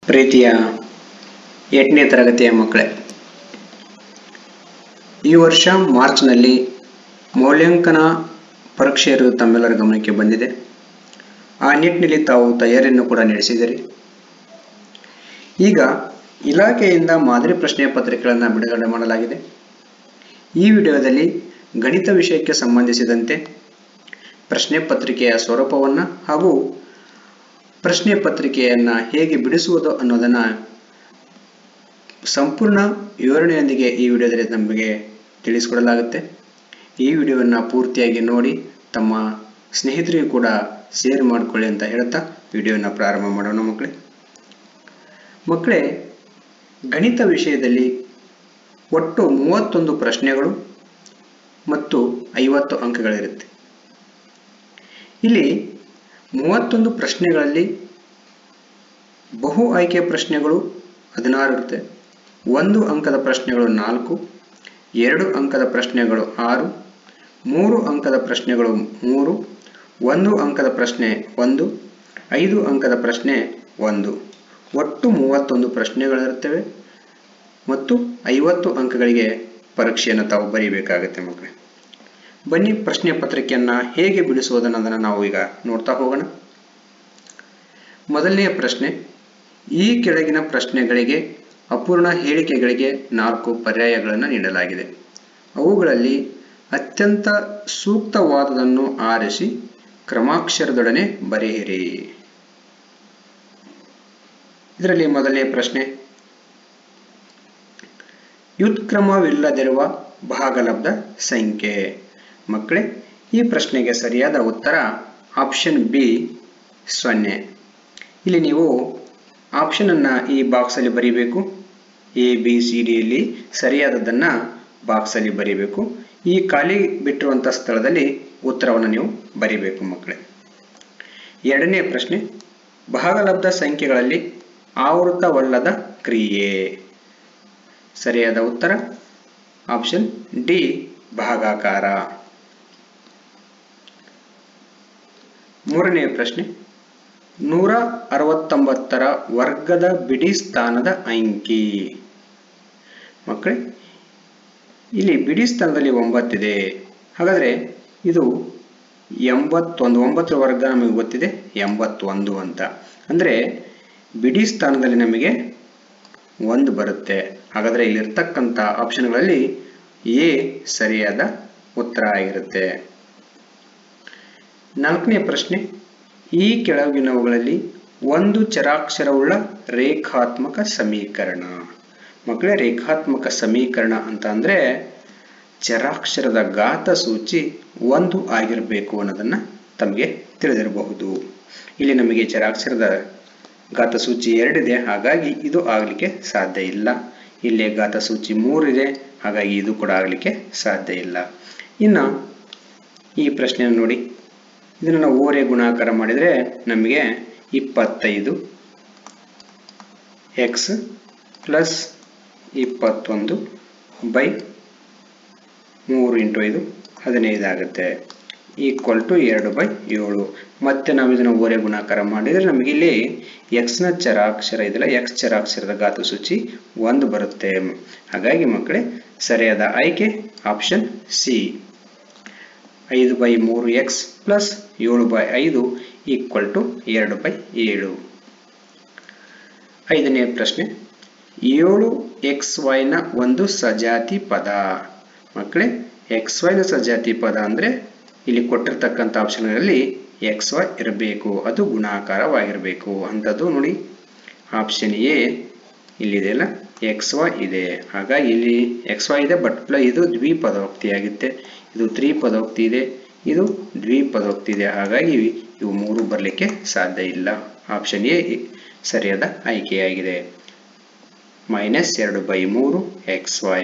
ಪ್ರೀತಿಯ ಎಂಟನೇ ತರಗತಿಯ ಮಕ್ಕಳೇ ಈ ವರ್ಷ ಮಾರ್ಚ್ನಲ್ಲಿ ಮೌಲ್ಯಾಂಕನ ಪರೀಕ್ಷೆ ಇರುವುದು ತಮ್ಮೆಲ್ಲರ ಗಮನಕ್ಕೆ ಬಂದಿದೆ ಆ ನಿಟ್ಟಿನಲ್ಲಿ ತಾವು ತಯಾರಿಯನ್ನು ಕೂಡ ನಡೆಸಿದಿರಿ ಈಗ ಇಲಾಖೆಯಿಂದ ಮಾದರಿ ಪ್ರಶ್ನೆ ಪತ್ರಿಕೆಗಳನ್ನು ಬಿಡುಗಡೆ ಮಾಡಲಾಗಿದೆ ಈ ವಿಡಿಯೋದಲ್ಲಿ ಗಣಿತ ವಿಷಯಕ್ಕೆ ಸಂಬಂಧಿಸಿದಂತೆ ಪ್ರಶ್ನೆ ಪತ್ರಿಕೆಯ ಸ್ವರೂಪವನ್ನು ಹಾಗೂ ಪ್ರಶ್ನೆ ಪತ್ರಿಕೆಯನ್ನು ಹೇಗೆ ಬಿಡಿಸುವುದು ಅನ್ನೋದನ್ನು ಸಂಪೂರ್ಣ ವಿವರಣೆಯೊಂದಿಗೆ ಈ ವಿಡಿಯೋದಲ್ಲಿ ನಮಗೆ ತಿಳಿಸಿಕೊಡಲಾಗುತ್ತೆ ಈ ವಿಡಿಯೋವನ್ನು ಪೂರ್ತಿಯಾಗಿ ನೋಡಿ ತಮ್ಮ ಸ್ನೇಹಿತರಿಗೂ ಕೂಡ ಶೇರ್ ಮಾಡಿಕೊಳ್ಳಿ ಅಂತ ಹೇಳ್ತಾ ವಿಡಿಯೋನ ಪ್ರಾರಂಭ ಮಾಡೋಣ ಮಕ್ಕಳೇ ಮಕ್ಕಳೇ ಗಣಿತ ವಿಷಯದಲ್ಲಿ ಒಟ್ಟು ಮೂವತ್ತೊಂದು ಪ್ರಶ್ನೆಗಳು ಮತ್ತು ಐವತ್ತು ಅಂಕಗಳಿರುತ್ತೆ ಇಲ್ಲಿ ಮೂವತ್ತೊಂದು ಪ್ರಶ್ನೆಗಳಲ್ಲಿ ಬಹು ಆಯ್ಕೆ ಪ್ರಶ್ನೆಗಳು ಹದಿನಾರು ಇರುತ್ತೆ ಒಂದು ಅಂಕದ ಪ್ರಶ್ನೆಗಳು ನಾಲ್ಕು ಎರಡು ಅಂಕದ ಪ್ರಶ್ನೆಗಳು ಆರು ಮೂರು ಅಂಕದ ಪ್ರಶ್ನೆಗಳು ಮೂರು ಒಂದು ಅಂಕದ ಪ್ರಶ್ನೆ ಒಂದು ಐದು ಅಂಕದ ಪ್ರಶ್ನೆ ಒಂದು ಒಟ್ಟು ಮೂವತ್ತೊಂದು ಪ್ರಶ್ನೆಗಳಿರುತ್ತವೆ ಮತ್ತು ಐವತ್ತು ಅಂಕಗಳಿಗೆ ಪರೀಕ್ಷೆಯನ್ನು ತಾವು ಬರೀಬೇಕಾಗುತ್ತೆ ಮಕ್ಕಳೇ ಬನ್ನಿ ಪ್ರಶ್ನೆ ಪತ್ರಿಕೆಯನ್ನು ಹೇಗೆ ಬಿಡಿಸುವುದನ್ನೋದನ್ನು ನಾವು ಈಗ ನೋಡ್ತಾ ಹೋಗೋಣ ಮೊದಲನೆಯ ಪ್ರಶ್ನೆ ಈ ಕೆಳಗಿನ ಪ್ರಶ್ನೆಗಳಿಗೆ ಅಪೂರ್ಣ ಹೇಳಿಕೆಗಳಿಗೆ ನಾಲ್ಕು ಪರ್ಯಾಯಗಳನ್ನು ನೀಡಲಾಗಿದೆ ಅವುಗಳಲ್ಲಿ ಅತ್ಯಂತ ಸೂಕ್ತವಾದದನ್ನು ಆರಿಸಿ ಕ್ರಮಾಕ್ಷರದೊಡನೆ ಬರೆಯಿರಿ ಇದರಲ್ಲಿ ಮೊದಲನೇ ಪ್ರಶ್ನೆ ವ್ಯುತ್ಕ್ರಮವಿಲ್ಲದಿರುವ ಭಾಗಲಬ್ಧ ಸಂಖ್ಯೆ ಮಕ್ಕಳೇ ಈ ಪ್ರಶ್ನೆಗೆ ಸರಿಯಾದ ಉತ್ತರ ಆಪ್ಷನ್ ಬಿ ಸೊನ್ನೆ ಇಲ್ಲಿ ನೀವು ಆಪ್ಷನನ್ನು ಈ ಬಾಕ್ಸಲ್ಲಿ ಬರೀಬೇಕು ಎ ಬಿ ಸಿ ಡಿಯಲ್ಲಿ ಸರಿಯಾದದ್ದನ್ನು ಬಾಕ್ಸಲ್ಲಿ ಬರೀಬೇಕು ಈ ಖಾಲಿ ಬಿಟ್ಟಿರುವಂಥ ಸ್ಥಳದಲ್ಲಿ ಉತ್ತರವನ್ನು ನೀವು ಬರೀಬೇಕು ಮಕ್ಕಳೇ ಎರಡನೇ ಪ್ರಶ್ನೆ ಭಾಗಲಬ್ಧ ಸಂಖ್ಯೆಗಳಲ್ಲಿ ಆವೃತವಲ್ಲದ ಕ್ರಿಯೆ ಸರಿಯಾದ ಉತ್ತರ ಆಪ್ಷನ್ ಡಿ ಭಾಗಾಕಾರ ಮೂರನೇ ಪ್ರಶ್ನೆ ನೂರ ಅರವತ್ತೊಂಬತ್ತರ ವರ್ಗದ ಬಿಡಿ ಸ್ಥಾನದ ಅಂಕಿ ಮಕ್ಕಳೇ ಇಲ್ಲಿ ಬಿಡಿ ಸ್ಥಾನದಲ್ಲಿ ಒಂಬತ್ತಿದೆ ಹಾಗಾದರೆ ಇದು ಎಂಬತ್ತೊಂದು ಒಂಬತ್ತರ ವರ್ಗ ನಮಗೆ ಗೊತ್ತಿದೆ ಎಂಬತ್ತೊಂದು ಅಂತ ಅಂದರೆ ಬಿಡಿ ಸ್ಥಾನದಲ್ಲಿ ನಮಗೆ ಒಂದು ಬರುತ್ತೆ ಹಾಗಾದರೆ ಇಲ್ಲಿರ್ತಕ್ಕಂಥ ಆಪ್ಷನ್ಗಳಲ್ಲಿ ಎ ಸರಿಯಾದ ಉತ್ತರ ಆಗಿರುತ್ತೆ ನಾಲ್ಕನೇ ಪ್ರಶ್ನೆ ಈ ಕೆಳಗಿನವುಗಳಲ್ಲಿ ಒಂದು ಚರಾಕ್ಷರವುಳ್ಳ ರೇಖಾತ್ಮಕ ಸಮೀಕರಣ ಮಕ್ಕಳೇ ರೇಖಾತ್ಮಕ ಸಮೀಕರಣ ಅಂತ ಅಂದರೆ ಚರಾಕ್ಷರದ ಘಾತ ಸೂಚಿ ಒಂದು ಆಗಿರಬೇಕು ಅನ್ನೋದನ್ನು ತಮಗೆ ತಿಳಿದಿರಬಹುದು ಇಲ್ಲಿ ನಮಗೆ ಚರಾಕ್ಷರದ ಘಾತ ಸೂಚಿ ಎರಡಿದೆ ಹಾಗಾಗಿ ಇದು ಆಗಲಿಕ್ಕೆ ಸಾಧ್ಯ ಇಲ್ಲ ಇಲ್ಲೇ ಘಾತ ಸೂಚಿ ಮೂರಿದೆ ಹಾಗಾಗಿ ಇದು ಕೂಡ ಆಗಲಿಕ್ಕೆ ಸಾಧ್ಯ ಇಲ್ಲ ಇನ್ನು ಈ ಪ್ರಶ್ನೆಯನ್ನು ನೋಡಿ ಇದನ್ನು ನಾವು ಓರೆ ಗುಣಾಕಾರ ಮಾಡಿದರೆ ನಮಗೆ ಇಪ್ಪತ್ತೈದು ಎಕ್ಸ್ ಪ್ಲಸ್ ಇಪ್ಪತ್ತೊಂದು ಬೈ ಮೂರು ಇಂಟು ಐದು ಹದಿನೈದು ಆಗುತ್ತೆ ಈಕ್ವಲ್ ಟು ಎರಡು ಬೈ ಏಳು ಮತ್ತೆ ನಾವು ಇದನ್ನು ಓರೆ ಗುಣಾಕಾರ ಮಾಡಿದರೆ ನಮಗೆ ಇಲ್ಲಿ ಎಕ್ಸ್ನ ಚರಾಕ್ಷರ ಇದೆಲ್ಲ ಎಕ್ಸ್ ಚರಾಕ್ಷರದ ಘಾತ ಸೂಚಿ ಒಂದು ಬರುತ್ತೆ ಹಾಗಾಗಿ ಮಕ್ಕಳೇ ಸರಿಯಾದ ಆಯ್ಕೆ ಆಪ್ಷನ್ ಸಿ ಐದು ಬೈ ಮೂರು ಎಕ್ಸ್ ಪ್ಲಸ್ ಏಳು ಬೈ ಐದು ಈಕ್ವಲ್ ಟು ಎರಡು ಬೈ ಏಳು ಐದನೇ ಪ್ರಶ್ನೆ ಏಳು ಎಕ್ಸ್ ವೈನ ಒಂದು ಸಜಾತಿ ಪದ ಮಕ್ಕಳೇ ಎಕ್ಸ್ ವೈನ ಸಜಾತಿ ಪದ ಅಂದರೆ ಇಲ್ಲಿ ಕೊಟ್ಟಿರ್ತಕ್ಕಂಥ ಆಪ್ಷನ್ಗಳಲ್ಲಿ ಎಕ್ಸ್ ವೈ ಇರಬೇಕು ಅದು ಗುಣಾಕಾರವಾಗಿರಬೇಕು ಅಂಥದ್ದು ನೋಡಿ ಆಪ್ಷನ್ ಎ ಇಲ್ಲಿದೆಯಲ್ಲ ಎಕ್ಸ್ ವೈ ಇದೆ ಹಾಗಾಗಿ ಇಲ್ಲಿ ಎಕ್ಸ್ ವೈ ಇದೆ ಬಟ್ ಪ್ಲ ಇದು ದ್ವಿಪದೋಕ್ತಿ ಆಗುತ್ತೆ ಇದು ತ್ರಿಪದೋಕ್ತಿ ಇದೆ ಇದು ದ್ವಿಪದೋಕ್ತಿ ಇದೆ ಹಾಗಾಗಿ ಇವು ಮೂರು ಬರಲಿಕ್ಕೆ ಸಾಧ್ಯ ಇಲ್ಲ ಆಪ್ಷನ್ ಎ ಸರಿಯಾದ ಆಯ್ಕೆಯಾಗಿದೆ ಮೈನಸ್ ಎರಡು ಬೈ ಮೂರು ಎಕ್ಸ್ ವೈ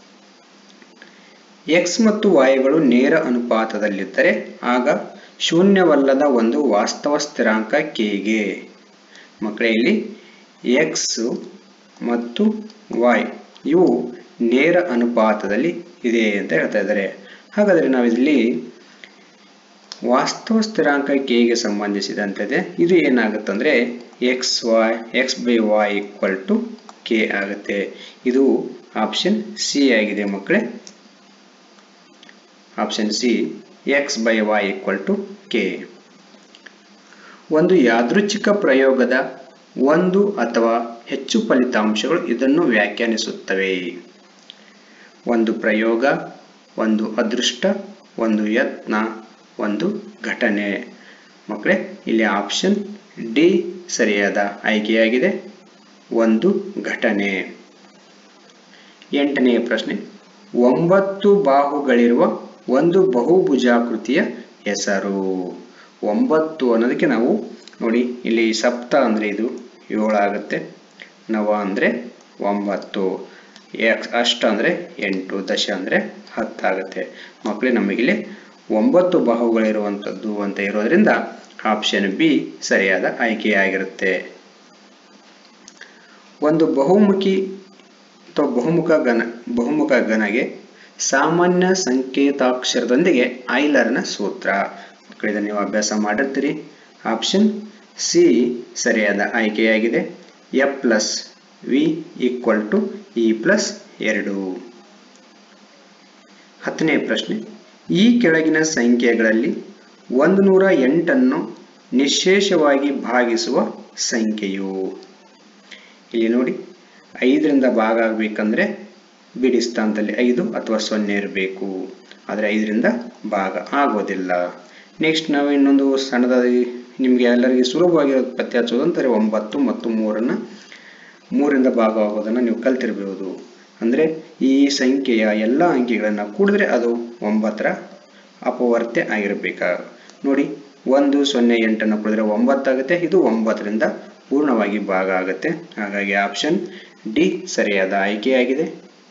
ಎಕ್ಸ್ ಮತ್ತು ವಾಯ್ಗಳು ನೇರ ಅನುಪಾತದಲ್ಲಿದ್ದರೆ ಆಗ ಶೂನ್ಯವಲ್ಲದ ಒಂದು ವಾಸ್ತವ ಸ್ಥಿರಾಂಕ ಕೆಗೆ ಮಕ್ಕಳೇ ಇಲ್ಲಿ ಎಕ್ಸ್ ಮತ್ತು ವಾಯ್ ಇವು ನೇರ ಅನುಪಾತದಲ್ಲಿ ಇದೆ ಅಂತ ಹೇಳ್ತಾ ಇದ್ದಾರೆ ಹಾಗಾದರೆ ನಾವಿಲ್ಲಿ ವಾಸ್ತವ ಸ್ಥಿರಾಂಕ ಕೆಗೆ ಸಂಬಂಧಿಸಿದಂತಿದೆ ಇದು ಏನಾಗುತ್ತಂದ್ರೆ x y x by y equal to k ಆಗುತ್ತೆ ಇದು ಆಪ್ಷನ್ ಸಿ ಆಗಿದೆ ಮಕ್ಕಳೇ option C x by y equal to k ಒಂದು ಯಾದೃಚ್ಛಿಕ ಪ್ರಯೋಗದ ಒಂದು ಅಥವಾ ಹೆಚ್ಚು ಫಲಿತಾಂಶಗಳು ಇದನ್ನು ವ್ಯಾಖ್ಯಾನಿಸುತ್ತವೆ ಒಂದು ಪ್ರಯೋಗ ಒಂದು ಅದೃಷ್ಟ ಒಂದು ಯತ್ನ ಒಂದು ಘಟನೆ ಮಕ್ಕಳೇ ಇಲ್ಲಿ ಆಪ್ಷನ್ ಡಿ ಸರಿಯಾದ ಆಯ್ಕೆಯಾಗಿದೆ ಒಂದು ಘಟನೆ ಎಂಟನೆಯ ಪ್ರಶ್ನೆ ಒಂಬತ್ತು ಬಾಹುಗಳಿರುವ ಒಂದು ಬಹುಭುಜಾಕೃತಿಯ ಹೆಸರು ಒಂಬತ್ತು ಅನ್ನೋದಕ್ಕೆ ನಾವು ನೋಡಿ ಇಲ್ಲಿ ಸಪ್ತ ಅಂದರೆ ಇದು ಏಳು ಆಗುತ್ತೆ ನವ ಅಂದರೆ ಒಂಬತ್ತು ಎಕ್ಸ್ ಅಷ್ಟ ಅಂದರೆ ಎಂಟು ದಶ ಅಂದರೆ ಹತ್ತಾಗುತ್ತೆ ಮಕ್ಕಳೇ ನಮಗಿಲ್ಲಿ ಒಂಬತ್ತು ಬಾಹುಗಳಿರುವಂಥದ್ದು ಅಂತ ಇರೋದ್ರಿಂದ ಆಪ್ಷನ್ ಬಿ ಸರಿಯಾದ ಆಯ್ಕೆಯಾಗಿರುತ್ತೆ ಒಂದು ಬಹುಮುಖಿ ಅಥವಾ ಬಹುಮುಖ ಘನ ಬಹುಮುಖ ಘನಗೆ ಸಾಮಾನ್ಯ ಸಂಕೇತಾಕ್ಷರದೊಂದಿಗೆ ಐಲರ್ನ ಸೂತ್ರ ಮಕ್ಕಳಿಂದ ನೀವು ಅಭ್ಯಾಸ ಮಾಡಿರ್ತೀರಿ ಆಪ್ಷನ್ ಸಿ ಸರಿಯಾದ ಆಯ್ಕೆಯಾಗಿದೆ F plus V equal to E plus ಎರಡು ಹತ್ತನೇ ಪ್ರಶ್ನೆ ಈ ಕೆಳಗಿನ ಸಂಖ್ಯೆಗಳಲ್ಲಿ ಒಂದು ನೂರ ಎಂಟನ್ನು ನಿಶೇಷವಾಗಿ ಭಾಗಿಸುವ ಸಂಖ್ಯೆಯು ಇಲ್ಲಿ ನೋಡಿ ಐದರಿಂದ ಭಾಗ ಆಗಬೇಕಂದ್ರೆ ಬಿಡಿ ಸ್ಥಾನದಲ್ಲಿ ಐದು ಅಥವಾ ಸೊನ್ನೆ ಇರಬೇಕು ಆದರೆ ಐದರಿಂದ ಭಾಗ ಆಗೋದಿಲ್ಲ ನೆಕ್ಸ್ಟ್ ನಾವು ಇನ್ನೊಂದು ಸಣ್ಣದಾಗಿ ನಿಮಗೆ ಎಲ್ಲರಿಗೂ ಸುಲಭವಾಗಿ ಪತ್ತೆ ಹಚ್ಚೋದು ಅಂತಾರೆ ಒಂಬತ್ತು ಮತ್ತು ಮೂರನ್ನು ಮೂರಿಂದ ಭಾಗ ಆಗೋದನ್ನು ನೀವು ಕಲ್ತಿರಬಹುದು ಅಂದರೆ ಈ ಸಂಖ್ಯೆಯ ಎಲ್ಲ ಅಂಕಿಗಳನ್ನು ಕೂಡಿದ್ರೆ ಅದು ಒಂಬತ್ತರ ಅಪವರ್ತೆ ಆಗಿರಬೇಕಾ ನೋಡಿ ಒಂದು ಸೊನ್ನೆ ಎಂಟನ್ನು ಕೂಡಿದ್ರೆ ಒಂಬತ್ತಾಗುತ್ತೆ ಇದು ಒಂಬತ್ತರಿಂದ ಪೂರ್ಣವಾಗಿ ಭಾಗ ಆಗುತ್ತೆ ಹಾಗಾಗಿ ಆಪ್ಷನ್ ಡಿ ಸರಿಯಾದ ಆಯ್ಕೆಯಾಗಿದೆ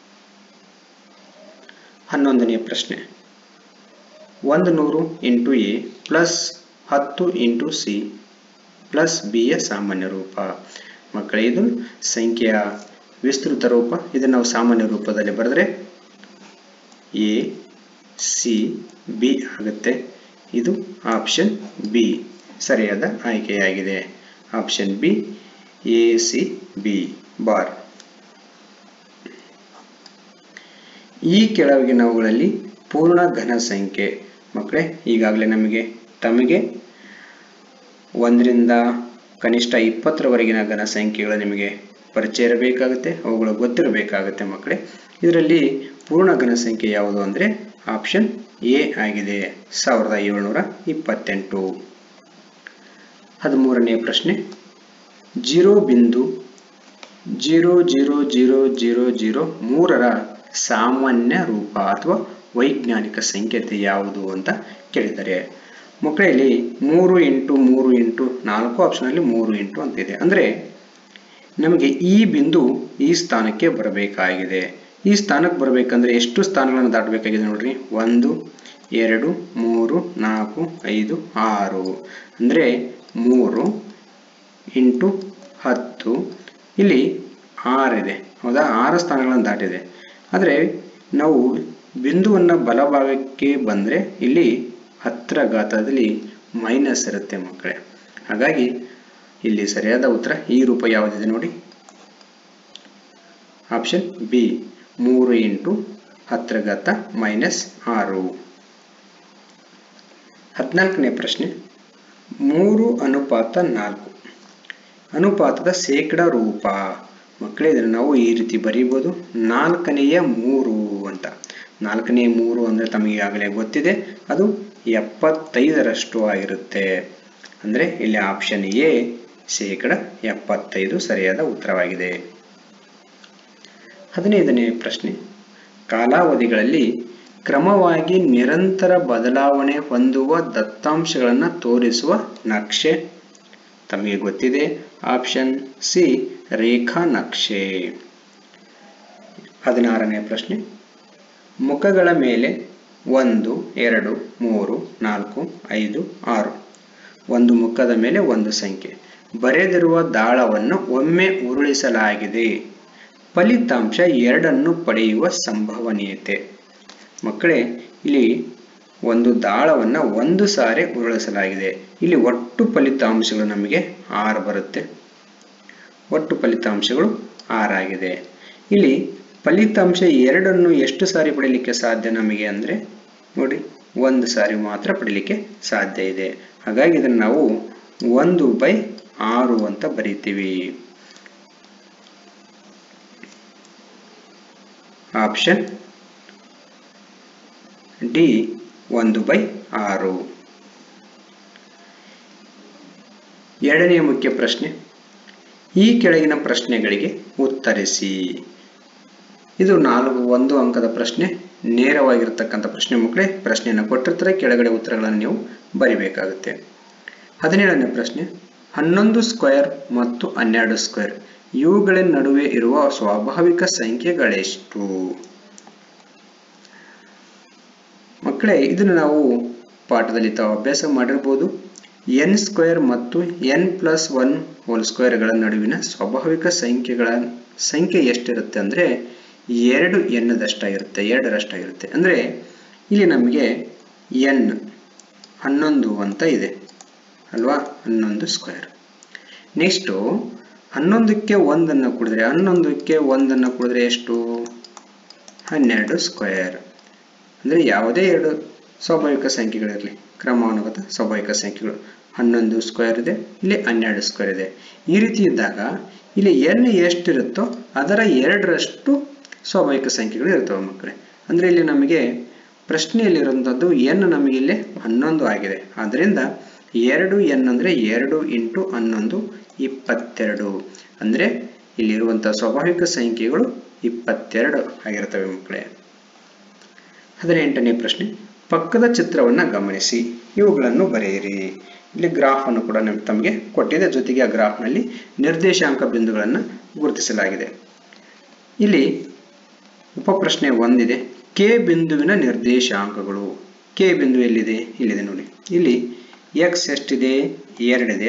ಹನ್ನೊಂದನೆಯ ಪ್ರಶ್ನೆ ಒಂದು ನೂರು ಇಂಟು ಎ ಪ್ಲಸ್ ಹತ್ತು ಇಂಟು ಸಿ ಪ್ಲಸ್ ಬಿಯ ಸಾಮಾನ್ಯ ರೂಪ ಮಕ್ಕಳೇ ಇದು ಸಂಖ್ಯೆಯ ವಿಸ್ತೃತ ರೂಪ ಇದನ್ನು ನಾವು ಸಾಮಾನ್ಯ ರೂಪದಲ್ಲಿ ಬರೆದ್ರೆ ಎ ಸಿ ಬಿ ಆಗುತ್ತೆ ಇದು ಆಪ್ಷನ್ ಬಿ ಸರಿಯಾದ ಆಯ್ಕೆಯಾಗಿದೆ option B A C B bar ಈ ಕೆಳಗಿನವುಗಳಲ್ಲಿ ಪೂರ್ಣ ಘನ ಸಂಖ್ಯೆ ಮಕ್ಕಳೇ ಈಗಾಗಲೇ ನಮಗೆ ತಮಗೆ ಒಂದರಿಂದ ಕನಿಷ್ಠ ಇಪ್ಪತ್ತರವರೆಗಿನ ಘನ ಸಂಖ್ಯೆಗಳು ನಿಮಗೆ ಪರಿಚಯ ಇರಬೇಕಾಗುತ್ತೆ ಅವುಗಳು ಗೊತ್ತಿರಬೇಕಾಗುತ್ತೆ ಮಕ್ಕಳೇ ಇದರಲ್ಲಿ ಪೂರ್ಣ ಘನ ಸಂಖ್ಯೆ ಯಾವುದು ಅಂದರೆ ಆಪ್ಷನ್ ಎ ಆಗಿದೆ ಸಾವಿರದ ಏಳ್ನೂರ ಇಪ್ಪತ್ತೆಂಟು ಹದಿಮೂರನೇ ಪ್ರಶ್ನೆ ಜೀರೋ ಬಿಂದು zero zero zero zero zero ಮೂರರ ಸಾಮಾನ್ಯ ರೂಪ ಅಥವಾ ವೈಜ್ಞಾನಿಕ ಸಂಖ್ಯತೆ ಯಾವುದು ಅಂತ ಕೇಳಿದ್ದಾರೆ ಮಕ್ಕಳಲ್ಲಿ ಮೂರು ಇಂಟು ಮೂರು ಇಂಟು ನಾಲ್ಕು ಆಪ್ಷನಲ್ಲಿ ಮೂರು ಇಂಟು ಅಂತಿದೆ ಅಂದರೆ ನಮಗೆ ಈ ಬಿಂದು ಈ ಸ್ಥಾನಕ್ಕೆ ಬರಬೇಕಾಗಿದೆ ಈ ಸ್ಥಾನಕ್ಕೆ ಬರಬೇಕಂದ್ರೆ ಎಷ್ಟು ಸ್ಥಾನಗಳನ್ನು ದಾಟಬೇಕಾಗಿದೆ ನೋಡ್ರಿ ಒಂದು ಎರಡು ಮೂರು ನಾಲ್ಕು ಐದು ಆರು ಅಂದರೆ ಮೂರು ಇಂಟು ಹತ್ತು ಇಲ್ಲಿ ಆರಿದೆ ಹೌದಾ ಆರು ಸ್ಥಾನಗಳನ್ನು ದಾಟಿದೆ ಆದರೆ ನಾವು ಬಿಂದುವನ್ನು ಬಲಭಾಗಕ್ಕೆ ಬಂದರೆ ಇಲ್ಲಿ ಹತ್ತರ ಗಾತ್ರದಲ್ಲಿ ಮೈನಸ್ ಇರುತ್ತೆ ಮಕ್ಕಳೇ ಹಾಗಾಗಿ ಇಲ್ಲಿ ಸರಿಯಾದ ಉತ್ತರ ಈ ರೂಪ ಯಾವುದಿದೆ ನೋಡಿ ಆಪ್ಷನ್ ಬಿ ಮೂರು ಇಂಟು ಹತ್ತರ ಘಾತ ಮೈನಸ್ ಆರು ಹದಿನಾಲ್ಕನೇ ಪ್ರಶ್ನೆ ಮೂರು ಅನುಪಾತ ನಾಲ್ಕು ಅನುಪಾತದ ಶೇಕಡ ರೂಪ ಮಕ್ಕಳೇ ಇದನ್ನು ನಾವು ಈ ರೀತಿ ಬರೀಬೋದು ನಾಲ್ಕನೆಯ ಮೂರು ಅಂತ ನಾಲ್ಕನೆಯ ಮೂರು ಅಂದರೆ ತಮಗೆ ಈಗಾಗಲೇ ಗೊತ್ತಿದೆ ಅದು ಎಪ್ಪತ್ತೈದರಷ್ಟು ಆಗಿರುತ್ತೆ ಅಂದರೆ ಇಲ್ಲಿ ಆಪ್ಷನ್ ಎ ಶೇಕಡ ಎಪ್ಪತ್ತೈದು ಸರಿಯಾದ ಉತ್ತರವಾಗಿದೆ ಹದಿನೈದನೇ ಪ್ರಶ್ನೆ ಕಾಲಾವಧಿಗಳಲ್ಲಿ ಕ್ರಮವಾಗಿ ನಿರಂತರ ಬದಲಾವಣೆ ಹೊಂದುವ ದತ್ತಾಂಶಗಳನ್ನು ತೋರಿಸುವ ನಕ್ಷೆ ತಮಗೆ ಗೊತ್ತಿದೆ ಆಪ್ಷನ್ ಸಿ ರೇಖಾ ನಕ್ಷೆ ಹದಿನಾರನೇ ಪ್ರಶ್ನೆ ಮುಖಗಳ ಮೇಲೆ ಒಂದು ಎರಡು ಮೂರು ನಾಲ್ಕು ಐದು ಆರು ಒಂದು ಮುಖದ ಮೇಲೆ ಒಂದು ಸಂಖ್ಯೆ ಬರೆದಿರುವ ದಾಳವನ್ನು ಒಮ್ಮೆ ಉರುಳಿಸಲಾಗಿದೆ ಫಲಿತಾಂಶ ಎರಡನ್ನು ಪಡೆಯುವ ಸಂಭವನೀಯತೆ ಮಕ್ಕಳೇ ಇಲ್ಲಿ ಒಂದು ದಾಳವನ್ನು ಒಂದು ಸಾರಿ ಉರುಳಿಸಲಾಗಿದೆ ಇಲ್ಲಿ ಒಟ್ಟು ಫಲಿತಾಂಶಗಳು ನಮಗೆ ಆರು ಬರುತ್ತೆ ಒಟ್ಟು ಫಲಿತಾಂಶಗಳು ಆರಾಗಿದೆ ಇಲ್ಲಿ ಫಲಿತಾಂಶ ಎರಡನ್ನು ಎಷ್ಟು ಸಾರಿ ಪಡೀಲಿಕ್ಕೆ ಸಾಧ್ಯ ನಮಗೆ ಅಂದರೆ ನೋಡಿ ಒಂದು ಸಾರಿ ಮಾತ್ರ ಪಡೀಲಿಕ್ಕೆ ಸಾಧ್ಯ ಇದೆ ಹಾಗಾಗಿ ಇದನ್ನು ನಾವು ಒಂದು ಬೈ ಆರು ಅಂತ ಬರಿತೀವಿ ಆಪ್ಷನ್ ಡಿ ಒಂದು ಬೈ ಆರು ಎರಡನೆಯ ಮುಖ್ಯ ಪ್ರಶ್ನೆ ಈ ಕೆಳಗಿನ ಪ್ರಶ್ನೆಗಳಿಗೆ ಉತ್ತರಿಸಿ ಇದು ನಾಲ್ಕು ಒಂದು ಅಂಕದ ಪ್ರಶ್ನೆ ನೇರವಾಗಿರ್ತಕ್ಕಂಥ ಪ್ರಶ್ನೆ ಮಕ್ಕಳೇ ಪ್ರಶ್ನೆಯನ್ನು ಕೊಟ್ಟಿರ್ತಾರೆ ಕೆಳಗಡೆ ಉತ್ತರಗಳನ್ನು ನೀವು ಬರಿಬೇಕಾಗುತ್ತೆ ಹದಿನೇಳನೇ ಪ್ರಶ್ನೆ ಹನ್ನೊಂದು ಸ್ಕ್ವೇರ್ ಮತ್ತು ಹನ್ನೆರಡು ಸ್ಕ್ವೇರ್ ಇವುಗಳ ನಡುವೆ ಇರುವ ಸ್ವಾಭಾವಿಕ ಸಂಖ್ಯೆಗಳೆಷ್ಟು ಮಕ್ಕಳೇ ಇದನ್ನು ನಾವು ಪಾಠದಲ್ಲಿ ತಾವು ಅಭ್ಯಾಸ ಮಾಡಿರ್ಬೋದು ಎನ್ ಸ್ಕ್ವೇರ್ ಮತ್ತು ಎನ್ ಪ್ಲಸ್ ಒನ್ ಹೋಲ್ ಸ್ಕ್ವೇರ್ಗಳ ನಡುವಿನ ಸ್ವಾಭಾವಿಕ ಸಂಖ್ಯೆಗಳ ಸಂಖ್ಯೆ ಎಷ್ಟಿರುತ್ತೆ ಅಂದರೆ ಎರಡು ಎನ್ನದಷ್ಟಾಗಿರುತ್ತೆ ಎರಡರಷ್ಟಾಗಿರುತ್ತೆ ಅಂದರೆ ಇಲ್ಲಿ ನಮಗೆ ಎನ್ ಹನ್ನೊಂದು ಅಂತ ಇದೆ ಅಲ್ವಾ ಹನ್ನೊಂದು ಸ್ಕ್ವೇರ್ ನೆಕ್ಸ್ಟು ಹನ್ನೊಂದಕ್ಕೆ ಒಂದನ್ನು ಕುಡಿದ್ರೆ ಹನ್ನೊಂದಕ್ಕೆ ಒಂದನ್ನು ಕುಡಿದ್ರೆ ಎಷ್ಟು ಹನ್ನೆರಡು ಸ್ಕ್ವೇರ್ ಅಂದರೆ ಯಾವುದೇ ಎರಡು ಸ್ವಾಭಾವಿಕ ಸಂಖ್ಯೆಗಳಿರಲಿ ಕ್ರಮಾನುಗತ ಸ್ವಾಭಾವಿಕ ಸಂಖ್ಯೆಗಳು ಹನ್ನೊಂದು ಸ್ಕ್ವೇರ್ ಇದೆ ಇಲ್ಲಿ ಹನ್ನೆರಡು ಸ್ಕ್ವೇರ್ ಇದೆ ಈ ರೀತಿ ಇದ್ದಾಗ ಇಲ್ಲಿ ಎನ್ ಎಷ್ಟಿರುತ್ತೋ ಅದರ ಎರಡರಷ್ಟು ಸ್ವಾಭಾವಿಕ ಸಂಖ್ಯೆಗಳು ಇರ್ತವೆ ಮಕ್ಕಳೇ ಅಂದರೆ ಇಲ್ಲಿ ನಮಗೆ ಪ್ರಶ್ನೆಯಲ್ಲಿರುವಂಥದ್ದು ಎನ್ ನಮಗೆ ಇಲ್ಲಿ ಹನ್ನೊಂದು ಆಗಿದೆ ಆದ್ದರಿಂದ ಎರಡು ಎನ್ ಅಂದರೆ ಎರಡು ಇಂಟು ಹನ್ನೊಂದು ಇಪ್ಪತ್ತೆರಡು ಅಂದರೆ ಇಲ್ಲಿರುವಂಥ ಸ್ವಾಭಾವಿಕ ಸಂಖ್ಯೆಗಳು ಇಪ್ಪತ್ತೆರಡು ಆಗಿರ್ತವೆ ಮಕ್ಕಳೇ ಹದಿನೆಂಟನೇ ಪ್ರಶ್ನೆ ಪಕ್ಕದ ಚಿತ್ರವನ್ನು ಗಮನಿಸಿ ಇವುಗಳನ್ನು ಬರೆಯಿರಿ ಇಲ್ಲಿ ಗ್ರಾಫ್ ಅನ್ನು ಕೂಡ ನಮ್- ತಮಗೆ ಕೊಟ್ಟಿದೆ ಜೊತೆಗೆ ಆ ಗ್ರಾಫ್ನಲ್ಲಿ ನಿರ್ದೇಶಾಂಕ ಬಿಂದುಗಳನ್ನು ಗುರುತಿಸಲಾಗಿದೆ ಇಲ್ಲಿ ಉಪಪ್ರಶ್ನೆ ಒಂದಿದೆ ಕೆ ಬಿಂದುವಿನ ನಿರ್ದೇಶಾಂಕಗಳು ಕೆ ಬಿಂದು ಎಲ್ಲಿದೆ ಇಲ್ಲಿದೆ ನೋಡಿ ಇಲ್ಲಿ ಎಕ್ಸ್ ಎಷ್ಟಿದೆ ಎರಡಿದೆ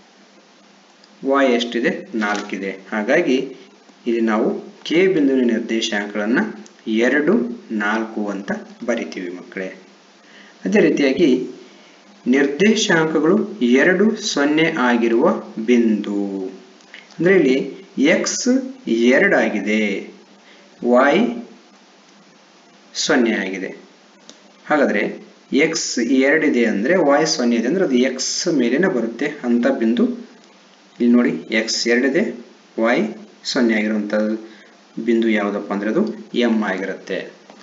ವಾಯ್ ಎಷ್ಟಿದೆ ನಾಲ್ಕಿದೆ ಹಾಗಾಗಿ ಇಲ್ಲಿ ನಾವು ಕೆ ಬಿಂದುವಿನ ನಿರ್ದೇಶಾಂಕಗಳನ್ನು ಎರಡು ನಾಲ್ಕು ಅಂತ ಬರಿತೀವಿ ಮಕ್ಕಳೇ ಅದೇ ರೀತಿಯಾಗಿ ನಿರ್ದೇಶಾಂಕಗಳು ಎರಡು ಸೊನ್ನೆ ಆಗಿರುವ ಬಿಂದು ಅಂದರೆ ಇಲ್ಲಿ ಎಕ್ಸ್ ಎರಡಾಗಿದೆ ವಾಯ್ ಸೊನ್ನೆ ಆಗಿದೆ ಹಾಗಾದರೆ ಎಕ್ಸ್ ಎರಡಿದೆ ಅಂದರೆ ವಾಯ್ ಸೊನ್ನೆ ಇದೆ ಅಂದರೆ ಅದು ಎಕ್ಸ್ ಮೇಲೇನೆ ಬರುತ್ತೆ ಅಂತ ಬಿಂದು ಇಲ್ಲಿ ನೋಡಿ ಎಕ್ಸ್ ಎರಡಿದೆ ವಾಯ್ ಸೊನ್ನೆ ಆಗಿರುವಂಥ ಬಿಂದು ಯಾವುದಪ್ಪ ಅಂದರೆ ಅದು ಎಂ ಆಗಿರುತ್ತೆ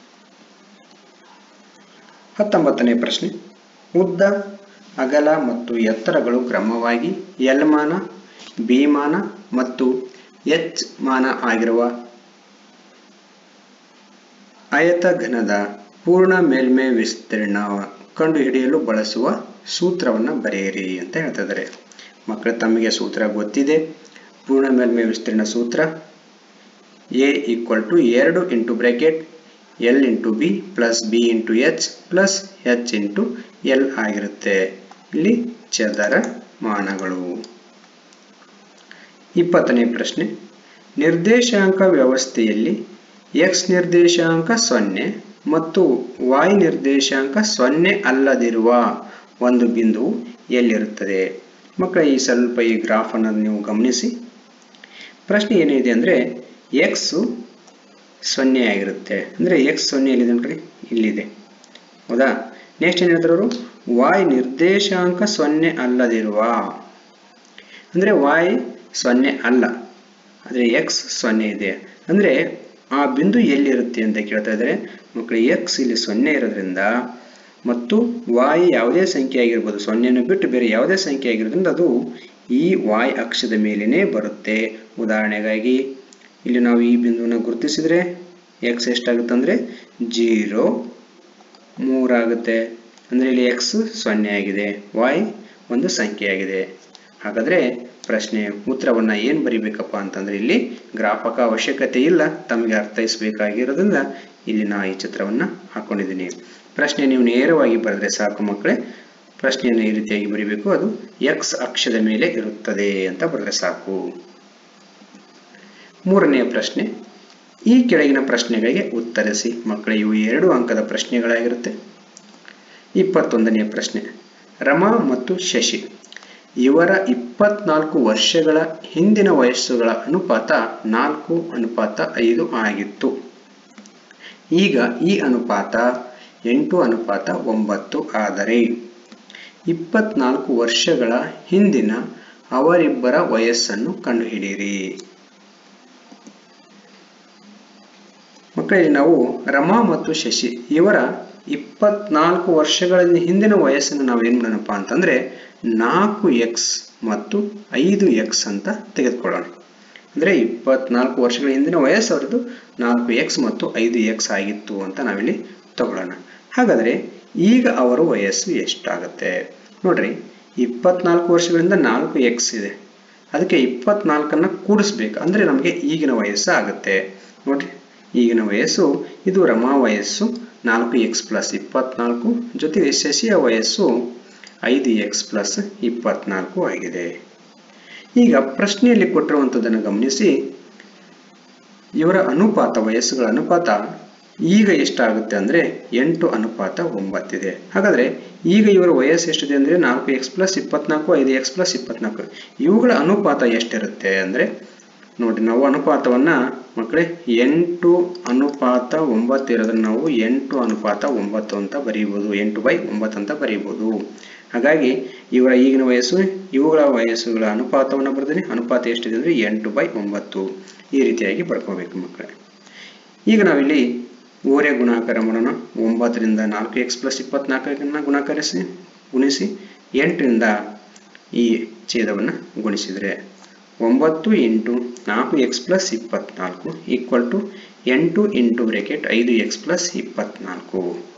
ಹತ್ತೊಂಬತ್ತನೇ ಪ್ರಶ್ನೆ ಉದ್ದ ಅಗಲ ಮತ್ತು ಎತ್ತರಗಳು ಕ್ರಮವಾಗಿ ಎಲ್ ಮಾನ ಬಿ ಮಾನ ಮತ್ತು ಎಚ್ ಮಾನ ಆಗಿರುವ ಆಯತಘನದ ಪೂರ್ಣ ಮೇಲ್ಮೈ ವಿಸ್ತೀರ್ಣ ಕಂಡುಹಿಡಿಯಲು ಬಳಸುವ ಸೂತ್ರವನ್ನು ಬರೆಯಿರಿ ಅಂತ ಹೇಳ್ತಾ ಇದ್ದಾರೆ ಮಕ್ಕಳು ತಮಗೆ ಸೂತ್ರ ಗೊತ್ತಿದೆ ಪೂರ್ಣ ಮೇಲ್ಮೈ ವಿಸ್ತೀರ್ಣ ಸೂತ್ರ ಎ ಈಕ್ವಲ್ ಟು ಎರಡು into bracket L into B plus B into H plus H into L ಆಗಿರುತ್ತೆ ಇಲ್ಲಿ ಚದರ ಮಾನಗಳು ಇಪ್ಪತ್ತನೇ ಪ್ರಶ್ನೆ ನಿರ್ದೇಶಾಂಕ ವ್ಯವಸ್ಥೆಯಲ್ಲಿ ಎಕ್ಸ್ ನಿರ್ದೇಶಾಂಕ ಸೊನ್ನೆ ಮತ್ತು y ನಿರ್ದೇಶಾಂಕ ಸೊನ್ನೆ ಅಲ್ಲದಿರುವ ಒಂದು ಬಿಂದುವು ಎಲ್ಲಿರುತ್ತದೆ ಮಕ್ಕಳ ಈ ಸ್ವಲ್ಪ ಈ ಗ್ರಾಫನ್ನು ನೀವು ಗಮನಿಸಿ ಪ್ರಶ್ನೆ ಏನಿದೆ ಅಂದರೆ ಎಕ್ಸು ಸೊನ್ನೆ ಆಗಿರುತ್ತೆ ಅಂದರೆ ಎಕ್ಸ್ ಸೊನ್ನೆ ಎಲ್ಲಿದೆ ನೋಡ್ರಿ ಇಲ್ಲಿದೆ ಹೌದಾ ನೆಕ್ಸ್ಟ್ ಏನು ಹೇಳ್ತಾರೆ ಅವರು ವಾಯ್ ನಿರ್ದೇಶಾಂಕ ಸೊನ್ನೆ ಅಲ್ಲದಿರುವ ಅಂದರೆ ವಾಯ್ ಸೊನ್ನೆ ಅಲ್ಲ ಆದರೆ ಎಕ್ಸ್ ಸೊನ್ನೆ ಇದೆ ಅಂದರೆ ಆ ಬಿಂದು ಎಲ್ಲಿರುತ್ತೆ ಅಂತ ಕೇಳ್ತಾ ಇದ್ದಾರೆ ಮಕ್ಕಳು ಎಕ್ಸ್ ಇಲ್ಲಿ ಸೊನ್ನೆ ಇರೋದ್ರಿಂದ ಮತ್ತು ವಾಯ್ ಯಾವುದೇ ಸಂಖ್ಯೆ ಆಗಿರ್ಬೋದು ಸೊನ್ನೆಯನ್ನು ಬಿಟ್ಟು ಬೇರೆ ಯಾವುದೇ ಸಂಖ್ಯೆ ಆಗಿರೋದ್ರಿಂದ ಅದು ಈ ವಾಯ್ ಅಕ್ಷದ ಮೇಲೇನೆ ಬರುತ್ತೆ ಉದಾಹರಣೆಗಾಗಿ ಇಲ್ಲಿ ನಾವು ಈ ಬಿಂದುವನ್ನು ಗುರುತಿಸಿದ್ರೆ ಎಕ್ಸ್ ಎಷ್ಟಾಗುತ್ತೆ ಅಂದರೆ ಜೀರೋ ಮೂರಾಗುತ್ತೆ ಅಂದರೆ ಇಲ್ಲಿ ಎಕ್ಸ್ ಸೊನ್ನೆ ಆಗಿದೆ ವಾಯ್ ಒಂದು ಸಂಖ್ಯೆ ಆಗಿದೆ ಹಾಗಾದರೆ ಪ್ರಶ್ನೆ ಉತ್ತರವನ್ನು ಏನು ಬರಿಬೇಕಪ್ಪ ಅಂತಂದರೆ ಇಲ್ಲಿ ಗ್ರಾಪಕ ಅವಶ್ಯಕತೆ ಇಲ್ಲ ತಮಗೆ ಅರ್ಥೈಸಬೇಕಾಗಿರೋದ್ರಿಂದ ಇಲ್ಲಿ ನಾ ಈ ಚಿತ್ರವನ್ನು ಹಾಕೊಂಡಿದ್ದೀನಿ ಪ್ರಶ್ನೆ ನೀವು ನೇರವಾಗಿ ಬರೆದ್ರೆ ಸಾಕು ಮಕ್ಕಳೇ ಪ್ರಶ್ನೆಯನ್ನು ಈ ರೀತಿಯಾಗಿ ಬರಿಬೇಕು ಅದು ಎಕ್ಸ್ ಅಕ್ಷದ ಮೇಲೆ ಇರುತ್ತದೆ ಅಂತ ಬರೆದ್ರೆ ಸಾಕು ಮೂರನೆಯ ಪ್ರಶ್ನೆ ಈ ಕೆಳಗಿನ ಪ್ರಶ್ನೆಗಳಿಗೆ ಉತ್ತರಿಸಿ ಮಕ್ಕಳೇ ಇವು ಎರಡು ಅಂಕದ ಪ್ರಶ್ನೆಗಳಾಗಿರುತ್ತೆ ಇಪ್ಪತ್ತೊಂದನೆಯ ಪ್ರಶ್ನೆ ರಮಾ ಮತ್ತು ಶಶಿ ಇವರ ಇಪ್ಪತ್ನಾಲ್ಕು ವರ್ಷಗಳ ಹಿಂದಿನ ವಯಸ್ಸುಗಳ ಅನುಪಾತ ನಾಲ್ಕು ಅನುಪಾತ ಐದು ಆಗಿತ್ತು ಈಗ ಈ ಅನುಪಾತ ಎಂಟು ಅನುಪಾತ ಒಂಬತ್ತು ಆದರೆ ಇಪ್ಪತ್ನಾಲ್ಕು ವರ್ಷಗಳ ಹಿಂದಿನ ಅವರಿಬ್ಬರ ವಯಸ್ಸನ್ನು ಕಂಡುಹಿಡಿಯಿರಿ ಮಕ್ಕಳಿಗೆ ನಾವು ರಮಾ ಮತ್ತು ಶಶಿ ಇವರ ಇಪ್ಪತ್ನಾಲ್ಕು ವರ್ಷಗಳ ಹಿಂದಿನ ವಯಸ್ಸನ್ನು ನಾವು ಏನು ಮಾಡೋಣಪ್ಪ ಅಂತಂದ್ರೆ ನಾಲ್ಕು ಎಕ್ಸ್ ಮತ್ತು ಐದು ಎಕ್ಸ್ ಅಂತ ತೆಗೆದುಕೊಳ್ಳೋಣ ಅಂದರೆ ಇಪ್ಪತ್ನಾಲ್ಕು ವರ್ಷಗಳ ಹಿಂದಿನ ವಯಸ್ಸು ಅವರದ್ದು ನಾಲ್ಕು ಎಕ್ಸ್ ಮತ್ತು ಐದು ಎಕ್ಸ್ ಆಗಿತ್ತು ಅಂತ ನಾವಿಲ್ಲಿ ತಗೊಳ್ಳೋಣ ಹಾಗಾದರೆ ಈಗ ಅವರ ವಯಸ್ಸು ಎಷ್ಟಾಗುತ್ತೆ ನೋಡ್ರಿ ಇಪ್ಪತ್ನಾಲ್ಕು ವರ್ಷಗಳಿಂದ ನಾಲ್ಕು ಎಕ್ಸ್ ಇದೆ ಅದಕ್ಕೆ ಇಪ್ಪತ್ನಾಲ್ಕನ್ನು ಕೂಡಿಸ್ಬೇಕು ಅಂದರೆ ನಮಗೆ ಈಗಿನ ವಯಸ್ಸು ಆಗುತ್ತೆ ನೋಡ್ರಿ ಈಗಿನ ವಯಸ್ಸು ಇದು ರಮಾ ವಯಸ್ಸು ನಾಲ್ಕು ಎಕ್ಸ್ ಪ್ಲಸ್ ಇಪ್ಪತ್ನಾಲ್ಕು ಜೊತೆಗೆ ಶಶಿಯ ವಯಸ್ಸು ಐದು ಎಕ್ಸ್ ಪ್ಲಸ್ ಇಪ್ಪತ್ನಾಲ್ಕು ಆಗಿದೆ ಈಗ ಪ್ರಶ್ನೆಯಲ್ಲಿ ಕೊಟ್ಟಿರುವಂಥದ್ದನ್ನು ಗಮನಿಸಿ ಇವರ ಅನುಪಾತ ವಯಸ್ಸುಗಳ ಅನುಪಾತ ಈಗ ಎಷ್ಟಾಗುತ್ತೆ ಅಂದರೆ ಎಂಟು ಅನುಪಾತ ಒಂಬತ್ತಿದೆ ಹಾಗಾದರೆ ಈಗ ಇವರ ವಯಸ್ಸು ಎಷ್ಟಿದೆ ಅಂದರೆ ನಾಲ್ಕು ಎಕ್ಸ್ ಪ್ಲಸ್ ಇಪ್ಪತ್ನಾಲ್ಕು ಐದು ಎಕ್ಸ್ ಪ್ಲಸ್ ಇಪ್ಪತ್ನಾಲ್ಕು ಇವುಗಳ ಅನುಪಾತ ಎಷ್ಟಿರುತ್ತೆ ಅಂದರೆ ನೋಡಿ ನಾವು ಅನುಪಾತವನ್ನು ಮಕ್ಕಳೇ ಎಂಟು ಅನುಪಾತ ಒಂಬತ್ತು ಇರೋದನ್ನು ನಾವು ಎಂಟು ಅನುಪಾತ ಒಂಬತ್ತು ಅಂತ ಬರೀಬೋದು ಎಂಟು ಬೈ ಒಂಬತ್ತು ಅಂತ ಬರೀಬೋದು ಹಾಗಾಗಿ ಇವರ ಈಗಿನ ವಯಸ್ಸು ಇವುಗಳ ವಯಸ್ಸುಗಳ ಅನುಪಾತವನ್ನು ಬರ್ತೀನಿ ಅನುಪಾತ ಎಷ್ಟಿದೆ ಅಂದರೆ ಎಂಟು ಬೈ ಒಂಬತ್ತು ಈ ರೀತಿಯಾಗಿ ಬರ್ಕೋಬೇಕು ಮಕ್ಕಳೇ ಈಗ ನಾವಿಲ್ಲಿ ಓರೆ ಗುಣಾಕಾರ ಮಾಡೋಣ ಒಂಬತ್ತರಿಂದ ನಾಲ್ಕು ಎಕ್ಸ್ ಪ್ಲಸ್ ಇಪ್ಪತ್ನಾಲ್ಕನ್ನು ಗುಣಾಕರಿಸಿ ಗುಣಿಸಿ ಎಂಟರಿಂದ ಈ ಛೇದವನ್ನು ಗುಣಿಸಿದರೆ ಒಂಬತ್ತು ಇಂಟು ನಾಲ್ಕು ಎಕ್ಸ್ ಪ್ಲಸ್ ಇಪ್ಪತ್ನಾಲ್ಕು ಈಕ್ವಲ್ ಟು ಎಂಟು ಇಂಟು ಬ್ರೆಕೆಟ್ ಐದು ಎಕ್ಸ್ ಪ್ಲಸ್ ಇಪ್ಪತ್ನಾಲ್ಕು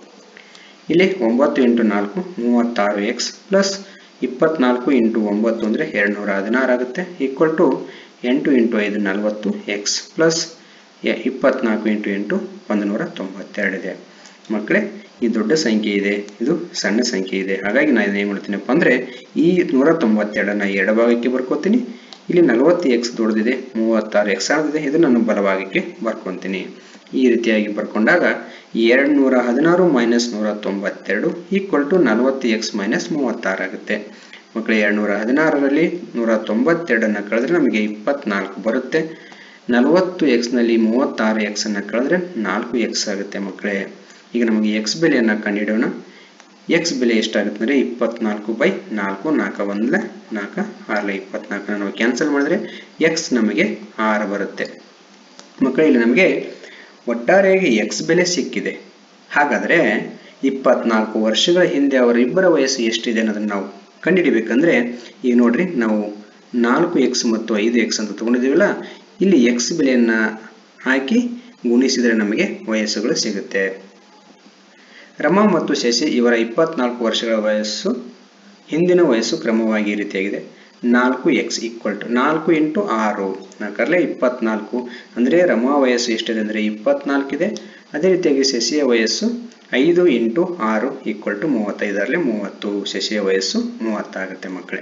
ಇಲ್ಲಿ ಒಂಬತ್ತು ಇಂಟು ನಾಲ್ಕು ಮೂವತ್ತಾರು ಎಕ್ಸ್ ಪ್ಲಸ್ ಇಪ್ಪತ್ನಾಲ್ಕು ಇಂಟು ಒಂಬತ್ತು ಅಂದರೆ ಎರಡುನೂರ ಹದಿನಾರು ಆಗುತ್ತೆ ಈಕ್ವಲ್ ಟು ಎಂಟು ಇಂಟು ಐದು ನಲವತ್ತು ಎಕ್ಸ್ ಪ್ಲಸ್ ಇಪ್ಪತ್ನಾಲ್ಕು ಇಂಟು ಎಂಟು ಒಂದು ನೂರ ತೊಂಬತ್ತೆರಡಿದೆ ಮಕ್ಕಳೇ ಈ ದೊಡ್ಡ ಸಂಖ್ಯೆ ಇದೆ ಇದು ಸಣ್ಣ ಸಂಖ್ಯೆ ಇದೆ ಹಾಗಾಗಿ ನಾನು ಏನು ಮಾಡ್ತೀನಪ್ಪ ಅಂದರೆ ಈ ನೂರ ತೊಂಬತ್ತೆರಡನ್ನು ಎಡಭಾಗಕ್ಕೆ ಬರ್ಕೋತೀನಿ ಇಲ್ಲಿ ನಲವತ್ತು ಎಕ್ಸ್ ದೊಡ್ಡದಿದೆ ಮೂವತ್ತಾರು ಎಕ್ಸ್ ಆಗಿದೆ ಇದು ನಾನು ಬಲಭಾಗಕ್ಕೆ ಬರ್ಕೊತೀನಿ ಈ ರೀತಿಯಾಗಿ ಬರ್ಕೊಂಡಾಗ ಎರಡು ನೂರ ಹದಿನಾರು ಮೈನಸ್ ನೂರ ತೊಂಬತ್ತೆರಡು ಈಕ್ವಲ್ ಟು ನಲವತ್ತು ಎಕ್ಸ್ ಮೈನಸ್ ಮೂವತ್ತಾರು ಆಗುತ್ತೆ ಮಕ್ಕಳೇ ಎರಡು ನೂರ ಹದಿನಾರರಲ್ಲಿ ನೂರ ತೊಂಬತ್ತೆರಡನ್ನು ಕಳೆದ್ರೆ ನಮಗೆ ಇಪ್ಪತ್ನಾಲ್ಕು ಬರುತ್ತೆ ನಲವತ್ತು ಎಕ್ಸ್ನಲ್ಲಿ ಮೂವತ್ತಾರು ಎಕ್ಸನ್ನು ಕಳೆದ್ರೆ ನಾಲ್ಕು ಎಕ್ಸ್ ಆಗುತ್ತೆ ಮಕ್ಕಳೇ ಈಗ ನಮಗೆ ಎಕ್ಸ್ ಬೆಲೆಯನ್ನು ಕಂಡುಹಿಡೋಣ ಎಕ್ಸ್ ಬೆಲೆ ಎಷ್ಟಾಗುತ್ತೆ ಅಂದರೆ ಇಪ್ಪತ್ನಾಲ್ಕು ಬೈ ನಾಲ್ಕು ನಾಲ್ಕು ಒಂದಲ ನಾಲ್ಕು ಆರಲ ಇಪ್ಪತ್ನಾಲ್ಕನ್ನ ನಾವು ಕ್ಯಾನ್ಸಲ್ ಮಾಡಿದ್ರೆ ಎಕ್ಸ್ ನಮಗೆ ಆರು ಬರುತ್ತೆ ಮಕ್ಕಳೇ ಇಲ್ಲಿ ನಮಗೆ ಒಟ್ಟಾರೆಯಾಗಿ ಎಕ್ಸ್ ಬೆಲೆ ಸಿಕ್ಕಿದೆ ಹಾಗಾದರೆ ಇಪ್ಪತ್ನಾಲ್ಕು ವರ್ಷಗಳ ಹಿಂದೆ ಅವರ ಇಬ್ಬರ ವಯಸ್ಸು ಎಷ್ಟಿದೆ ಅನ್ನೋದನ್ನು ನಾವು ಕಂಡುಹಿಡಿಬೇಕಂದ್ರೆ ಈಗ ನೋಡ್ರಿ ನಾವು ನಾಲ್ಕು ಎಕ್ಸ್ ಮತ್ತು ಐದು ಎಕ್ಸ್ ಅಂತ ತಗೊಂಡಿದ್ದೀವಲ್ಲ ಇಲ್ಲಿ ಎಕ್ಸ್ ಬೆಲೆಯನ್ನು ಹಾಕಿ ಗುಣಿಸಿದರೆ ನಮಗೆ ವಯಸ್ಸುಗಳು ಸಿಗುತ್ತೆ ರಮಾ ಮತ್ತು ಶಶಿ ಇವರ ಇಪ್ಪತ್ನಾಲ್ಕು ವರ್ಷಗಳ ವಯಸ್ಸು ಹಿಂದಿನ ವಯಸ್ಸು ಕ್ರಮವಾಗಿ ಈ ರೀತಿಯಾಗಿದೆ ನಾಲ್ಕು ಎಕ್ಸ್ ಈಕ್ವಲ್ ಟು ನಾಲ್ಕು ಇಂಟು ಆರು ನಾಲ್ಕರಲ್ಲೇ ಇಪ್ಪತ್ನಾಲ್ಕು ಅಂದರೆ ರಮಾ ವಯಸ್ಸು ಎಷ್ಟಿದೆ ಅಂದರೆ ಇಪ್ಪತ್ನಾಲ್ಕಿದೆ ಅದೇ ರೀತಿಯಾಗಿ ಶಶಿಯ ವಯಸ್ಸು ಐದು ಇಂಟು ಆರು ಈಕ್ವಲ್ ಟು ಮೂವತ್ತೈದರಲ್ಲಿ ಮೂವತ್ತು ಶಶಿಯ ವಯಸ್ಸು ಮೂವತ್ತಾಗುತ್ತೆ ಮಕ್ಕಳೇ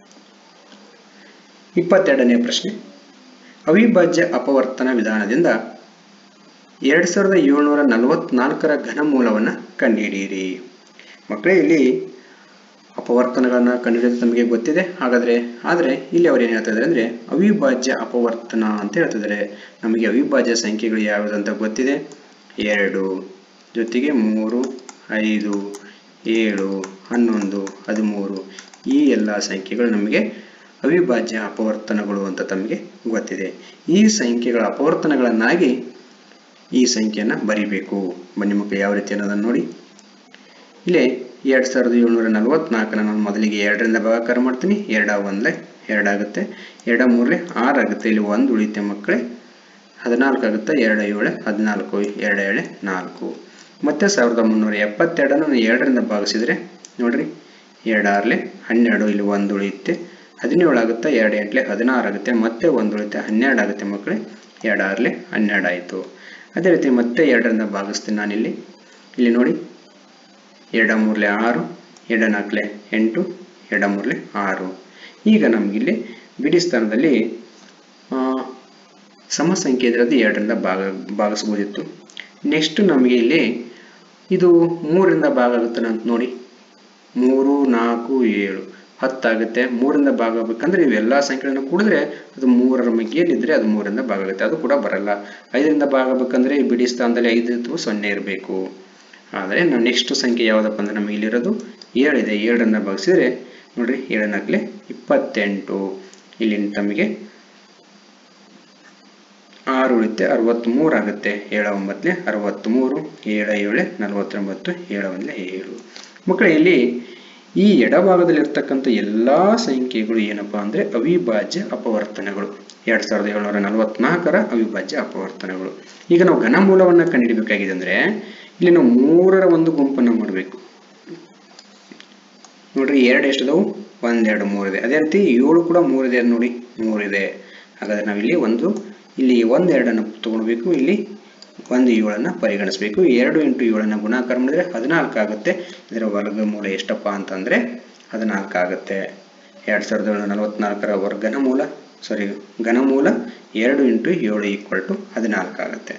ಇಪ್ಪತ್ತೆರಡನೇ ಪ್ರಶ್ನೆ ಅವಿಭಾಜ್ಯ ಅಪವರ್ತನ ವಿಧಾನದಿಂದ ಎರಡು ಸಾವಿರದ ಏಳ್ನೂರ ನಲವತ್ನಾಲ್ಕರ ಘನಮೂಲವನ್ನು ಕಂಡುಹಿಡಿಯಿರಿ ಮಕ್ಕಳೇ ಇಲ್ಲಿ ಅಪವರ್ತನಗಳನ್ನು ಕಂಡುಹಿಡಿಯೋದು ನಮಗೆ ಗೊತ್ತಿದೆ ಹಾಗಾದರೆ ಆದರೆ ಇಲ್ಲಿ ಅವ್ರು ಏನು ಹೇಳ್ತಾ ಇದ್ದಾರೆ ಅಂದರೆ ಅವಿಭಾಜ್ಯ ಅಪವರ್ತನ ಅಂತ ಹೇಳ್ತಿದ್ದಾರೆ ನಮಗೆ ಅವಿಭಾಜ್ಯ ಸಂಖ್ಯೆಗಳು ಯಾವುದು ಅಂತ ಗೊತ್ತಿದೆ ಎರಡು ಜೊತೆಗೆ ಮೂರು ಐದು ಏಳು ಹನ್ನೊಂದು ಹದಿಮೂರು ಈ ಎಲ್ಲ ಸಂಖ್ಯೆಗಳು ನಮಗೆ ಅವಿಭಾಜ್ಯ ಅಪವರ್ತನಗಳು ಅಂತ ತಮಗೆ ಗೊತ್ತಿದೆ ಈ ಸಂಖ್ಯೆಗಳ ಅಪವರ್ತನಗಳನ್ನಾಗಿ ಈ ಸಂಖ್ಯೆಯನ್ನು ಬರಿಬೇಕು ಬನ್ನಿ ಮಕ್ಕಳು ಯಾವ ರೀತಿ ಅನ್ನೋದನ್ನು ನೋಡಿ ಇಲ್ಲಿ ಎರಡು ಸಾವಿರದ ಏಳ್ನೂರ ನಲವತ್ನಾಲ್ಕನ ನಾನು ಮೊದಲಿಗೆ ಎರಡರಿಂದ ಭಾಗಾಕಾರ ಮಾಡ್ತೀನಿ ಎರಡ ಒಂದಲೇ ಎರಡಾಗುತ್ತೆ ಎರಡ ಮೂರಲೆ ಆರು ಆಗುತ್ತೆ ಇಲ್ಲಿ ಒಂದು ಉಳಿತೆ ಮಕ್ಕಳೇ ಹದಿನಾಲ್ಕು ಆಗುತ್ತೆ ಎರಡು ಏಳೆ ಹದಿನಾಲ್ಕು ಎರಡು ಏಳೆ ನಾಲ್ಕು ಮತ್ತೆ ಸಾವಿರದ ಮುನ್ನೂರ ಎಪ್ಪತ್ತೆರಡನ್ನು ನಾನು ಎರಡರಿಂದ ಭಾಗಿಸಿದರೆ ನೋಡ್ರಿ ಎರಡು ಆರ್ಲೆ ಹನ್ನೆರಡು ಇಲ್ಲಿ ಒಂದು ಉಳಿಯುತ್ತೆ ಹದಿನೇಳು ಆಗುತ್ತೆ ಎರಡು ಎಂಟ್ಲೆ ಹದಿನಾರು ಆಗುತ್ತೆ ಮತ್ತೆ ಒಂದು ಉಳಿತೆ ಹನ್ನೆರಡು ಆಗುತ್ತೆ ಮಕ್ಕಳೇ ಎರಡು ಆರ್ಲೆ ಹನ್ನೆರಡು ಆಯಿತು ಅದೇ ರೀತಿ ಮತ್ತೆ ಎರಡರಿಂದ ಭಾಗಿಸ್ತೀನಿ ನಾನಿಲ್ಲಿ ಇಲ್ಲಿ ನೋಡಿ ಎರಡ ಮೂರಲೆ ಆರು ಎರಡ ನಾಲ್ಕಲೆ ಎಂಟು ಎರಡ ಮೂರಲೆ ಆರು ಈಗ ನಮಗಿಲ್ಲಿ ಬಿಡಿ ಸ್ಥಾನದಲ್ಲಿ ಸಮ ಸಂಖ್ಯೆ ಇದ್ರದ್ದು ಎರಡರಿಂದ ಭಾಗ ಭಾಗಿಸ್ಬೋದಿತ್ತು ನೆಕ್ಸ್ಟ್ ನಮಗೆ ಇಲ್ಲಿ ಇದು ಮೂರರಿಂದ ಭಾಗ ಆಗುತ್ತೆ ಅಂತ ನೋಡಿ ಮೂರು ನಾಲ್ಕು ಏಳು ಹತ್ತಾಗುತ್ತೆ ಮೂರಿಂದ ಭಾಗ ಆಗ್ಬೇಕಂದ್ರೆ ಇವೆಲ್ಲ ಸಂಖ್ಯೆಗಳನ್ನು ಕೂಡಿದ್ರೆ ಅದು ಮೂರರ ಮಿಗಿಯಲ್ಲಿದ್ದರೆ ಅದು ಮೂರರಿಂದ ಭಾಗ ಆಗುತ್ತೆ ಅದು ಕೂಡ ಬರಲ್ಲ ಐದರಿಂದ ಭಾಗ ಆಗ್ಬೇಕಂದ್ರೆ ಈ ಬಿಡಿ ಸ್ಥಾನದಲ್ಲಿ ಐದು ಅಥವಾ ಸೊನ್ನೆ ಇರಬೇಕು ಆದರೆ ನಾವು ನೆಕ್ಸ್ಟ್ ಸಂಖ್ಯೆ ಯಾವುದಪ್ಪ ಅಂದ್ರೆ ನಮಗೆ ಇಲ್ಲಿರೋದು ಏಳಿದೆ ಏಳರಿಂದ ಭಾಗಿಸಿದ್ರೆ ನೋಡ್ರಿ ಏಳನಾಗ್ಲೆ ಇಪ್ಪತ್ತೆಂಟು ಇಲ್ಲಿ ನಮಗೆ ಆರು ಉಳಿತೆ ಅರವತ್ತ್ಮೂರು ಆಗುತ್ತೆ ಏಳ ಒಂಬತ್ತಲೆ ಅರವತ್ತ್ಮೂರು ಏಳ ಏಳೆ ನಲವತ್ತೊಂಬತ್ತು ಏಳ ಒಂದಲೆ ಏಳು ಮಕ್ಕಳೇ ಇಲ್ಲಿ ಈ ಎಡಭಾಗದಲ್ಲಿರ್ತಕ್ಕಂಥ ಎಲ್ಲ ಸಂಖ್ಯೆಗಳು ಏನಪ್ಪಾ ಅಂದರೆ ಅವಿಭಾಜ್ಯ ಅಪವರ್ತನಗಳು ಎರಡು ಸಾವಿರದ ಏಳ್ನೂರ ನಲವತ್ನಾಲ್ಕರ ಅವಿಭಾಜ್ಯ ಅಪವರ್ತನಗಳು ಈಗ ನಾವು ಘನಮೂಲವನ್ನು ಕಂಡುಹಿಡಬೇಕಾಗಿದೆ ಅಂದರೆ ಇಲ್ಲಿ ನಾವು ಮೂರರ ಒಂದು ಗುಂಪನ್ನು ಮಾಡಬೇಕು ನೋಡ್ರಿ ಎರಡು ಎಷ್ಟದವು ಒಂದೆರಡು ಮೂರಿದೆ ಅದೇ ರೀತಿ ಏಳು ಕೂಡ ಮೂರಿದೆ ನೋಡಿ ಮೂರಿದೆ ಹಾಗಾದ್ರೆ ನಾವಿಲ್ಲಿ ಒಂದು ಇಲ್ಲಿ ಒಂದೆರಡನ್ನು ತಗೊಳ್ಬೇಕು ಇಲ್ಲಿ ಒಂದು ಏಳನ್ನು ಪರಿಗಣಿಸಬೇಕು ಎರಡು ಇಂಟು ಏಳನ್ನು ಗುಣಾಕಾರ ಮಾಡಿದ್ರೆ ಹದಿನಾಲ್ಕು ಆಗುತ್ತೆ ಇದರ ವರ್ಗಮೂಲ ಎಷ್ಟಪ್ಪ ಅಂತಂದರೆ ಹದಿನಾಲ್ಕು ಆಗುತ್ತೆ ಎರಡು ಸಾವಿರದ ಏಳ್ನೂರ ನಲವತ್ನಾಲ್ಕರ ವರ್ಗನಮೂಲ ಸಾರಿ ಘನಮೂಲ ಎರಡು ಇಂಟು ಏಳು ಈಕ್ವಲ್ ಟು ಹದಿನಾಲ್ಕು ಆಗುತ್ತೆ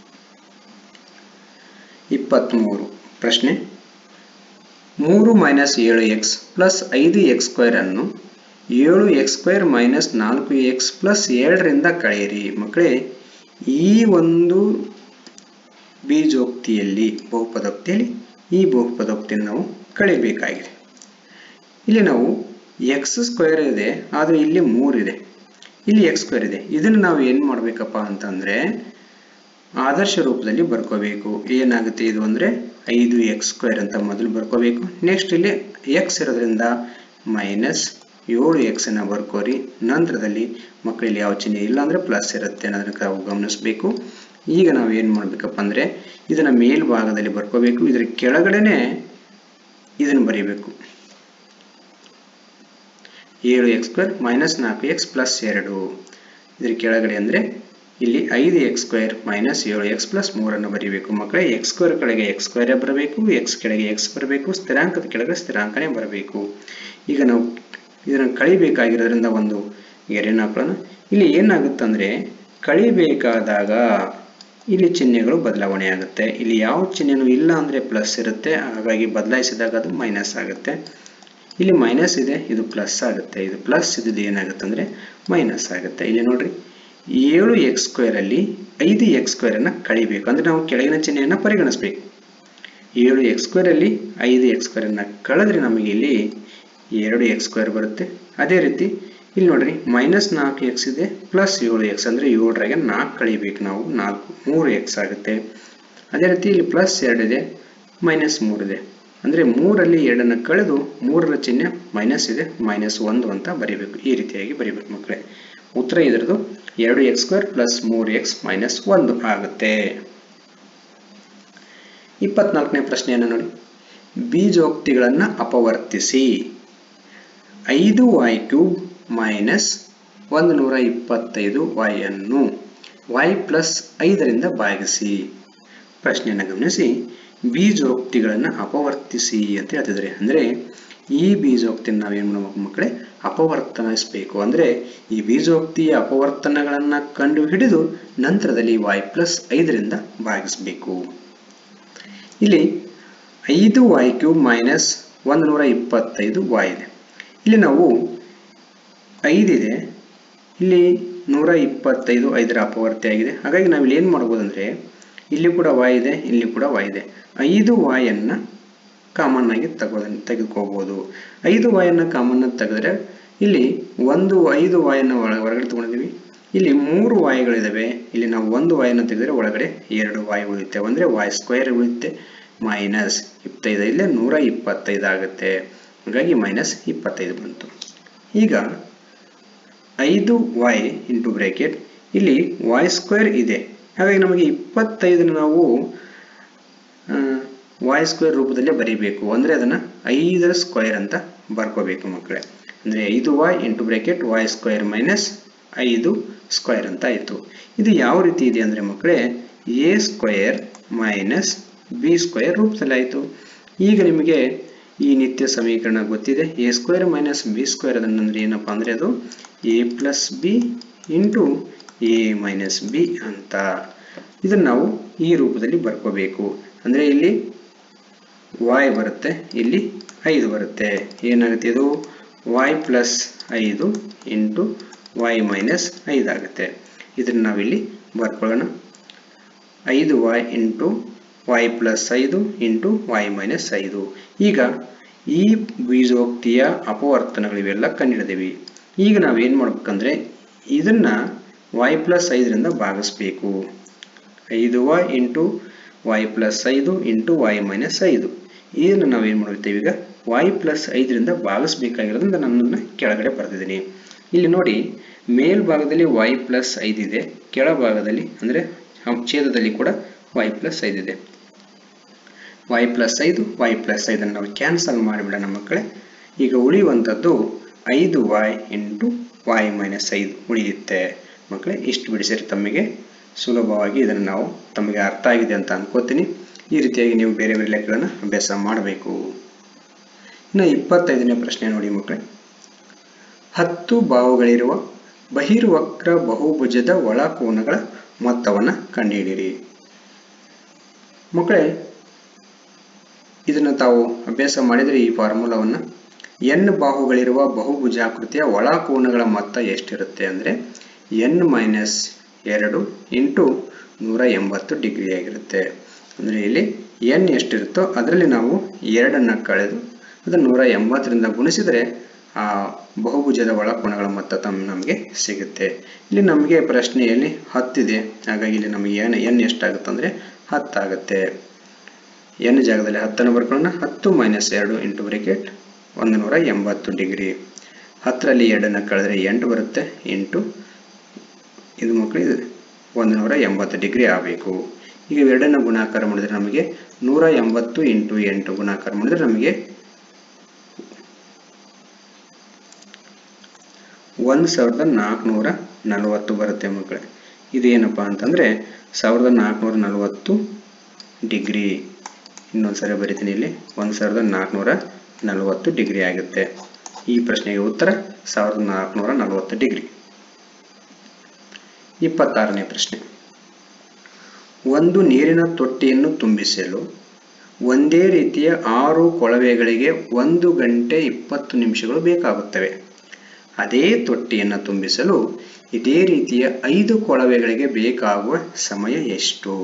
ಇಪ್ಪತ್ತ್ಮೂರು ಪ್ರಶ್ನೆ ಮೂರು ಮೈನಸ್ ಏಳು ಎಕ್ಸ್ ಪ್ಲಸ್ ಐದು ಎಕ್ಸ್ ಸ್ಕ್ವೇರ್ ಅನ್ನು ಏಳು ಎಕ್ಸ್ ಸ್ಕ್ವೇರ್ ಮೈನಸ್ ನಾಲ್ಕು ಎಕ್ಸ್ ಪ್ಲಸ್ ಏಳರಿಂದ ಕಳೆಯಿರಿ ಮಕ್ಕಳೇ ಈ ಒಂದು ಬೀಜೋಕ್ತಿಯಲ್ಲಿ ಬಹುಪದೋಕ್ತಿಯಲ್ಲಿ ಈ ಬಹುಪದೋಕ್ತಿಯನ್ನು ನಾವು ಕಳಿಬೇಕಾಗಿದೆ ಇಲ್ಲಿ ನಾವು ಎಕ್ಸ್ ಸ್ಕ್ವೇರ್ ಇದೆ ಆದರೆ ಇಲ್ಲಿ ಮೂರಿದೆ ಇಲ್ಲಿ ಎಕ್ಸ್ ಸ್ಕ್ವೇರ್ ಇದೆ ಇದನ್ನು ನಾವು ಏನು ಮಾಡಬೇಕಪ್ಪ ಅಂತಂದರೆ ಆದರ್ಶ ರೂಪದಲ್ಲಿ ಬರ್ಕೋಬೇಕು ಏನಾಗುತ್ತೆ ಇದು ಅಂದರೆ ಐದು ಎಕ್ಸ್ ಸ್ಕ್ವೇರ್ ಅಂತ ಮೊದಲು ಬರ್ಕೋಬೇಕು ನೆಕ್ಸ್ಟ್ ಇಲ್ಲಿ ಎಕ್ಸ್ ಇರೋದ್ರಿಂದ ಮೈನಸ್ ಏಳು ಎಕ್ಸ್ ಅನ್ನ ಬರ್ಕೋರಿ ನಂತರದಲ್ಲಿ ಮಕ್ಕಳಲ್ಲಿ ಯಾವ ಚಿಹ್ನೆ ಇಲ್ಲ ಅಂದರೆ ಪ್ಲಸ್ ಇರುತ್ತೆ ಅನ್ನೋದನ್ನ ನಾವು ಗಮನಿಸಬೇಕು ಈಗ ನಾವು ಏನು ಮಾಡಬೇಕಪ್ಪ ಅಂದರೆ ಇದನ್ನು ಮೇಲ್ಭಾಗದಲ್ಲಿ ಬರ್ಕೋಬೇಕು ಇದರ ಕೆಳಗಡೆನೆ ಇದನ್ನು ಬರೀಬೇಕು ಏಳು ಎಕ್ಸ್ ಸ್ಕ್ವೇರ್ ಮೈನಸ್ ನಾಲ್ಕು ಎಕ್ಸ್ ಪ್ಲಸ್ ಎರಡು ಇದ್ರ ಕೆಳಗಡೆ ಅಂದರೆ ಇಲ್ಲಿ ಐದು ಎಕ್ಸ್ ಸ್ಕ್ವೇರ್ ಮೈನಸ್ ಏಳು ಎಕ್ಸ್ ಪ್ಲಸ್ ಮೂರನ್ನು ಬರೀಬೇಕು ಮಕ್ಕಳೇ ಎಕ್ಸ್ ಸ್ಕ್ವೇರ್ ಕೆಳಗೆ ಎಕ್ಸ್ ಸ್ಕ್ವೇರೇ ಬರಬೇಕು ಎಕ್ಸ್ ಕೆಳಗೆ ಎಕ್ಸ್ ಬರಬೇಕು ಸ್ಥಿರಾಂಕದ ಕೆಳಗೆ ಸ್ಥಿರಾಂಕನೇ ಬರಬೇಕು ಈಗ ನಾವು ಇದನ್ನು ಕಳಿಬೇಕಾಗಿರೋದ್ರಿಂದ ಒಂದು ಗೆರೆನ ಹಾಕೊಳ್ಳೋಣ ಇಲ್ಲಿ ಏನಾಗುತ್ತಂದರೆ ಕಳಿಬೇಕಾದಾಗ ಇಲ್ಲಿ ಚಿಹ್ನೆಗಳು ಬದಲಾವಣೆ ಆಗುತ್ತೆ ಇಲ್ಲಿ ಯಾವ ಚಿಹ್ನೆನೂ ಇಲ್ಲ ಅಂದರೆ ಪ್ಲಸ್ ಇರುತ್ತೆ ಹಾಗಾಗಿ ಬದಲಾಯಿಸಿದಾಗ ಅದು ಮೈನಸ್ ಆಗುತ್ತೆ ಇಲ್ಲಿ ಮೈನಸ್ ಇದೆ ಇದು ಪ್ಲಸ್ ಆಗುತ್ತೆ ಇದು ಪ್ಲಸ್ ಇದು ಏನಾಗುತ್ತೆ ಅಂದರೆ ಮೈನಸ್ ಆಗುತ್ತೆ ಇಲ್ಲಿ ನೋಡ್ರಿ ಏಳು ಎಕ್ಸ್ ಸ್ಕ್ವೇರಲ್ಲಿ ಐದು ಎಕ್ಸ್ ಸ್ಕ್ವೇರನ್ನು ಕಳಿಬೇಕು ಅಂದರೆ ನಾವು ಕೆಳಗಿನ ಚಿಹ್ನೆಯನ್ನು ಪರಿಗಣಿಸಬೇಕು ಏಳು ಎಕ್ಸ್ ಸ್ಕ್ವೇರಲ್ಲಿ ಐದು ಎಕ್ಸ್ ಸ್ಕ್ವೇರನ್ನು ಕಳೆದ್ರೆ ನಮಗೆ ಇಲ್ಲಿ ಎರಡು ಎಕ್ಸ್ ಸ್ಕ್ವೇರ್ ಬರುತ್ತೆ ಅದೇ ರೀತಿ ಇಲ್ಲಿ ನೋಡ್ರಿ ಮೈನಸ್ ನಾಲ್ಕು ಎಕ್ಸ್ ಇದೆ ಪ್ಲಸ್ ಏಳು ಎಕ್ಸ್ ಅಂದರೆ ಏಳರಾಗೆ ನಾಲ್ಕು ಕಳಿಬೇಕು ನಾವು ನಾಲ್ಕು ಮೂರು ಎಕ್ಸ್ ಆಗುತ್ತೆ ಅದೇ ರೀತಿ ಇಲ್ಲಿ ಪ್ಲಸ್ ಎರಡಿದೆ ಮೈನಸ್ ಮೂರಿದೆ ಅಂದರೆ ಮೂರಲ್ಲಿ ಎರಡನ್ನು ಕಳೆದು ಮೂರರ ಚಿಹ್ನೆ ಮೈನಸ್ ಇದೆ ಮೈನಸ್ ಒಂದು ಅಂತ ಬರೀಬೇಕು ಈ ರೀತಿಯಾಗಿ ಬರೀಬೇಕು ಮಕ್ಕಳೇ ಉತ್ತರ ಇದರದು ಎರಡು ಎಕ್ಸ್ ಸ್ಕ್ವೇರ್ ಪ್ಲಸ್ ಮೂರು ಎಕ್ಸ್ ಮೈನಸ್ ಒಂದು ಆಗುತ್ತೆ ಇಪ್ಪತ್ನಾಲ್ಕನೇ ಪ್ರಶ್ನೆಯನ್ನು ನೋಡಿ ಬೀಜೋಕ್ತಿಗಳನ್ನು ಅಪವರ್ತಿಸಿ ಐದು ವೈ ಕ್ಯೂಬ್ ಮೈನಸ್ ಒಂದು ನೂರ ಇಪ್ಪತ್ತೈದು ವೈ ಅನ್ನು ವೈ ಪ್ಲಸ್ ಐದರಿಂದ ಭಾಗಿಸಿ ಪ್ರಶ್ನೆಯನ್ನು ಗಮನಿಸಿ ಬೀಜೋಕ್ತಿಗಳನ್ನು ಅಪವರ್ತಿಸಿ ಅಂತ ಹೇಳ್ತಿದ್ದಾರೆ ಅಂದರೆ ಈ ಬೀಜೋಕ್ತಿಯನ್ನು ನಾವೇನು ಮಾಡಬೇಕು ಮಕ್ಕಳೇ ಅಪವರ್ತನಿಸಬೇಕು ಅಂದರೆ ಈ ಬೀಜೋಕ್ತಿಯ ಅಪವರ್ತನಗಳನ್ನು ಕಂಡು ಹಿಡಿದು ನಂತರದಲ್ಲಿ ವೈ ಪ್ಲಸ್ ಐದರಿಂದ ಭಾಗಿಸಬೇಕು ಇಲ್ಲಿ ಐದು ವೈ ಕ್ಯೂಬ್ ಮೈನಸ್ ಒಂದು ನೂರ ಇಪ್ಪತ್ತೈದು ವೈ ಇದೆ ಇಲ್ಲಿ ನಾವು ಐದಿದೆ ಇಲ್ಲಿ ನೂರ ಇಪ್ಪತ್ತೈದು ಐದರ ಅಪವರ್ತಿ ಆಗಿದೆ ಹಾಗಾಗಿ ನಾವು ಇಲ್ಲಿ ಏನು ಮಾಡ್ಬೋದು ಅಂದರೆ ಇಲ್ಲಿ ಕೂಡ ವಾಯ್ ಇದೆ ಇಲ್ಲಿ ಕೂಡ ವಾಯ್ ಇದೆ ಐದು ವಾಯನ್ನು ಕಾಮನ್ ಆಗಿ ತಗೋ ತೆಗೆದುಕೋಬಹುದು ಐದು ವಾಯನ್ನು ಕಾಮನ್ ತೆಗೆದ್ರೆ ಇಲ್ಲಿ ಒಂದು ಐದು ವಾಯನ್ನು ಒಳ ಹೊರಗಡೆ ತಗೊಂಡಿದ್ದೀವಿ ಇಲ್ಲಿ ಮೂರು ವಾಯುಗಳಿದ್ದಾವೆ ಇಲ್ಲಿ ನಾವು ಒಂದು ವಾಯನ್ನು ತೆಗೆದ್ರೆ ಒಳಗಡೆ ಎರಡು ವಾಯು ಉಳಿಯುತ್ತೆ ಅಂದರೆ ವಾಯ್ ಸ್ಕ್ವೇರ್ ಉಳಿಯುತ್ತೆ ಮೈನಸ್ ಇಪ್ಪತ್ತೈದು ಇಲ್ಲೇ ನೂರ ಇಪ್ಪತ್ತೈದು ಆಗುತ್ತೆ ಹಾಗಾಗಿ ಮೈನಸ್ ಇಪ್ಪತ್ತೈದು ಬಂತು ಈಗ ಐದು ವೈ ಇಂಟು ಬ್ರೇಕೆಟ್ ಇಲ್ಲಿ ವಾಯ್ ಸ್ಕ್ವೇರ್ ಇದೆ ಹಾಗಾಗಿ ನಮಗೆ ಇಪ್ಪತ್ತೈದನ್ನು ನಾವು ವಾಯ್ ಸ್ಕ್ವೇರ್ ರೂಪದಲ್ಲೇ ಬರೀಬೇಕು ಅಂದರೆ ಅದನ್ನು ಐದರ ಸ್ಕ್ವೇರ್ ಅಂತ ಬರ್ಕೋಬೇಕು ಮಕ್ಕಳೇ ಅಂದರೆ ಐದು y into bracket y square minus ಐದು ಸ್ಕ್ವೇರ್ ಅಂತ ಆಯಿತು ಇದು ಯಾವ ರೀತಿ ಇದೆ ಅಂದರೆ ಮಕ್ಕಳೇ A square minus B square ರೂಪದಲ್ಲಿ ಆಯಿತು ಈಗ ನಿಮಗೆ ಈ ನಿತ್ಯ ಸಮೀಕರಣ ಗೊತ್ತಿದೆ A square minus B square ಅದನ್ನಂದ್ರೆ ಏನಪ್ಪ ಅಂದರೆ ಅದು A plus B into A minus B ಅಂತ ಇದನ್ನು ನಾವು ಈ ರೂಪದಲ್ಲಿ ಬರ್ಕೋಬೇಕು ಅಂದರೆ ಇಲ್ಲಿ ವಾಯ್ ಬರುತ್ತೆ ಇಲ್ಲಿ ಐದು ಬರುತ್ತೆ ಏನಾಗುತ್ತೆ ಇದು ವೈ ಪ್ಲಸ್ ಐದು ಇಂಟು ವೈ ಮೈನಸ್ ಐದು ಆಗುತ್ತೆ ಇದನ್ನು ನಾವಿಲ್ಲಿ ಬರ್ಕೊಳ್ಳೋಣ ಐದು ವೈ ಇಂಟು ವೈ ಪ್ಲಸ್ ಐದು ಇಂಟು ವೈ ಮೈನಸ್ ಐದು ಈಗ ಈ ಬೀಜೋಕ್ತಿಯ ಅಪವರ್ತನಗಳಿವೆಲ್ಲ ಕಂಡುಹಿಡಿದೀವಿ ಈಗ ನಾವೇನು ಮಾಡ್ಬೇಕಂದ್ರೆ ಇದನ್ನು ವೈ ಪ್ಲಸ್ ಐದರಿಂದ ಭಾಗಿಸ್ಬೇಕು ಐದು ವೈ ಇಂಟು ವೈ ಪ್ಲಸ್ ಐದು ಇಂಟು ವೈ ಮೈನಸ್ ಐದು ಇದನ್ನು ನಾವೇನು ಮಾಡ್ತೀವಿ ಈಗ ವೈ ಪ್ಲಸ್ ಐದರಿಂದ ಭಾಗಿಸ್ಬೇಕಾಗಿರೋದ್ರಿಂದ ನನ್ನನ್ನು ಕೆಳಗಡೆ ಬರೆದಿದ್ದೀನಿ ಇಲ್ಲಿ ನೋಡಿ ಮೇಲ್ಭಾಗದಲ್ಲಿ ವೈ ಪ್ಲಸ್ ಐದಿದೆ ಕೆಳಭಾಗದಲ್ಲಿ ಅಂದರೆ ಛೇದದಲ್ಲಿ ಕೂಡ ವೈ ಪ್ಲಸ್ ಐದಿದೆ ವೈ ಪ್ಲಸ್ ಐದು ವೈ ಪ್ಲಸ್ ಐದನ್ನು ನಾವು ಕ್ಯಾನ್ಸಲ್ ಮಾಡಿಬಿಡೋಣ ಮಕ್ಕಳೇ ಈಗ ಉಳಿಯುವಂಥದ್ದು ಐದು ವೈ ಇಂಟು ವೈ ಮೈನಸ್ ಐದು ಉಳಿಯುತ್ತೆ ಮಕ್ಕಳೇ ಇಷ್ಟು ಬಿಡಿಸಿದ್ರೆ ತಮಗೆ ಸುಲಭವಾಗಿ ಇದನ್ನು ನಾವು ತಮಗೆ ಅರ್ಥ ಆಗಿದೆ ಅಂತ ಅನ್ಕೋತೀನಿ ಈ ರೀತಿಯಾಗಿ ನೀವು ಬೇರೆ ಬೇರೆ ಲೆಕ್ಕಗಳನ್ನು ಅಭ್ಯಾಸ ಮಾಡಬೇಕು ಇನ್ನು ಇಪ್ಪತ್ತೈದನೇ ಪ್ರಶ್ನೆ ನೋಡಿ ಮಕ್ಕಳೇ ಹತ್ತು ಬಾವುಗಳಿರುವ ಬಹಿರ್ವಕ್ರ ಬಹುಭುಜದ ಒಳಕೋನಗಳ ಮೊತ್ತವನ್ನು ಕಂಡುಹಿಡಿಯಿರಿ ಮಕ್ಕಳೇ ಇದನ್ನು ತಾವು ಅಭ್ಯಾಸ ಮಾಡಿದರೆ ಈ ಫಾರ್ಮುಲಾವನ್ನು ಎನ್ ಬಾಹುಗಳಿರುವ ಬಹುಭುಜಾಕೃತಿಯ ಒಳಕೋನಗಳ ಮೊತ್ತ ಎಷ್ಟಿರುತ್ತೆ ಅಂದರೆ ಎನ್ ಮೈನಸ್ ಎರಡು ಇಂಟು ನೂರ ಎಂಬತ್ತು ಡಿಗ್ರಿ ಆಗಿರುತ್ತೆ ಅಂದರೆ ಇಲ್ಲಿ ಎನ್ ಎಷ್ಟಿರುತ್ತೋ ಅದರಲ್ಲಿ ನಾವು ಎರಡನ್ನು ಕಳೆದು ಅದನ್ನು ನೂರ ಎಂಬತ್ತರಿಂದ ಗುಣಿಸಿದರೆ ಆ ಬಹುಭುಜದ ಒಳಕೋನಗಳ ಮೊತ್ತ ತಮ್ಮ ನಮಗೆ ಸಿಗುತ್ತೆ ಇಲ್ಲಿ ನಮಗೆ ಪ್ರಶ್ನೆಯಲ್ಲಿ ಹತ್ತಿದೆ ಹಾಗಾಗಿ ಇಲ್ಲಿ ನಮಗೆ ಎನ್ ಎನ್ ಎಷ್ಟಾಗುತ್ತೆ ಅಂದರೆ ಹತ್ತಾಗುತ್ತೆ ಎನ್ ಜಾಗದಲ್ಲಿ ಹತ್ತನ್ನು ಬರ್ಕೊಳ್ಳೋಣ ಹತ್ತು ಮೈನಸ್ ಎರಡು ಇಂಟು ಬ್ರಿಕೆಟ್ ಒಂದು ನೂರ ಎಂಬತ್ತು ಡಿಗ್ರಿ ಹತ್ತರಲ್ಲಿ ಎರಡನ್ನು ಕಳೆದ್ರೆ ಎಂಟು ಬರುತ್ತೆ ಇಂಟು ಇದು ಮಕ್ಕಳು ಇದು ಒಂದು ನೂರ ಎಂಬತ್ತು ಡಿಗ್ರಿ ಆಗಬೇಕು ಈಗ ಎರಡನ್ನು ಗುಣಾಕಾರ ಮಾಡಿದ್ರೆ ನಮಗೆ ನೂರ ಎಂಬತ್ತು ಇಂಟು ಎಂಟು ಗುಣಾಕಾರ ಮಾಡಿದ್ರೆ ನಮಗೆ ಒಂದು ಸಾವಿರದ ನಾಲ್ಕುನೂರ ನಲವತ್ತು ಬರುತ್ತೆ ಮಕ್ಕಳೇ ಇದೇನಪ್ಪ ಅಂತಂದರೆ ಸಾವಿರದ ನಾಲ್ಕುನೂರ ನಲವತ್ತು ಡಿಗ್ರಿ ಇನ್ನೊಂದು ಸರಿ ಬರಿತೀನಿ ಇಲ್ಲಿ ಒಂದು ಸಾವಿರದ ನಾಲ್ಕುನೂರ ನಲವತ್ತು ಡಿಗ್ರಿ ಆಗುತ್ತೆ ಈ ಪ್ರಶ್ನೆಗೆ ಉತ್ತರ ಸಾವಿರದ ನಾಲ್ಕುನೂರ ನಲವತ್ತು ಡಿಗ್ರಿ ಇಪ್ಪತ್ತಾರನೇ ಪ್ರಶ್ನೆ ಒಂದು ನೀರಿನ ತೊಟ್ಟಿಯನ್ನು ತುಂಬಿಸಲು ಒಂದೇ ರೀತಿಯ ಆರು ಕೊಳವೆಗಳಿಗೆ ಒಂದು ಗಂಟೆ ಇಪ್ಪತ್ತು ನಿಮಿಷಗಳು ಬೇಕಾಗುತ್ತವೆ ಅದೇ ತೊಟ್ಟಿಯನ್ನು ತುಂಬಿಸಲು ಇದೇ ರೀತಿಯ ಐದು ಕೊಳವೆಗಳಿಗೆ ಬೇಕಾಗುವ ಸಮಯ ಎಷ್ಟು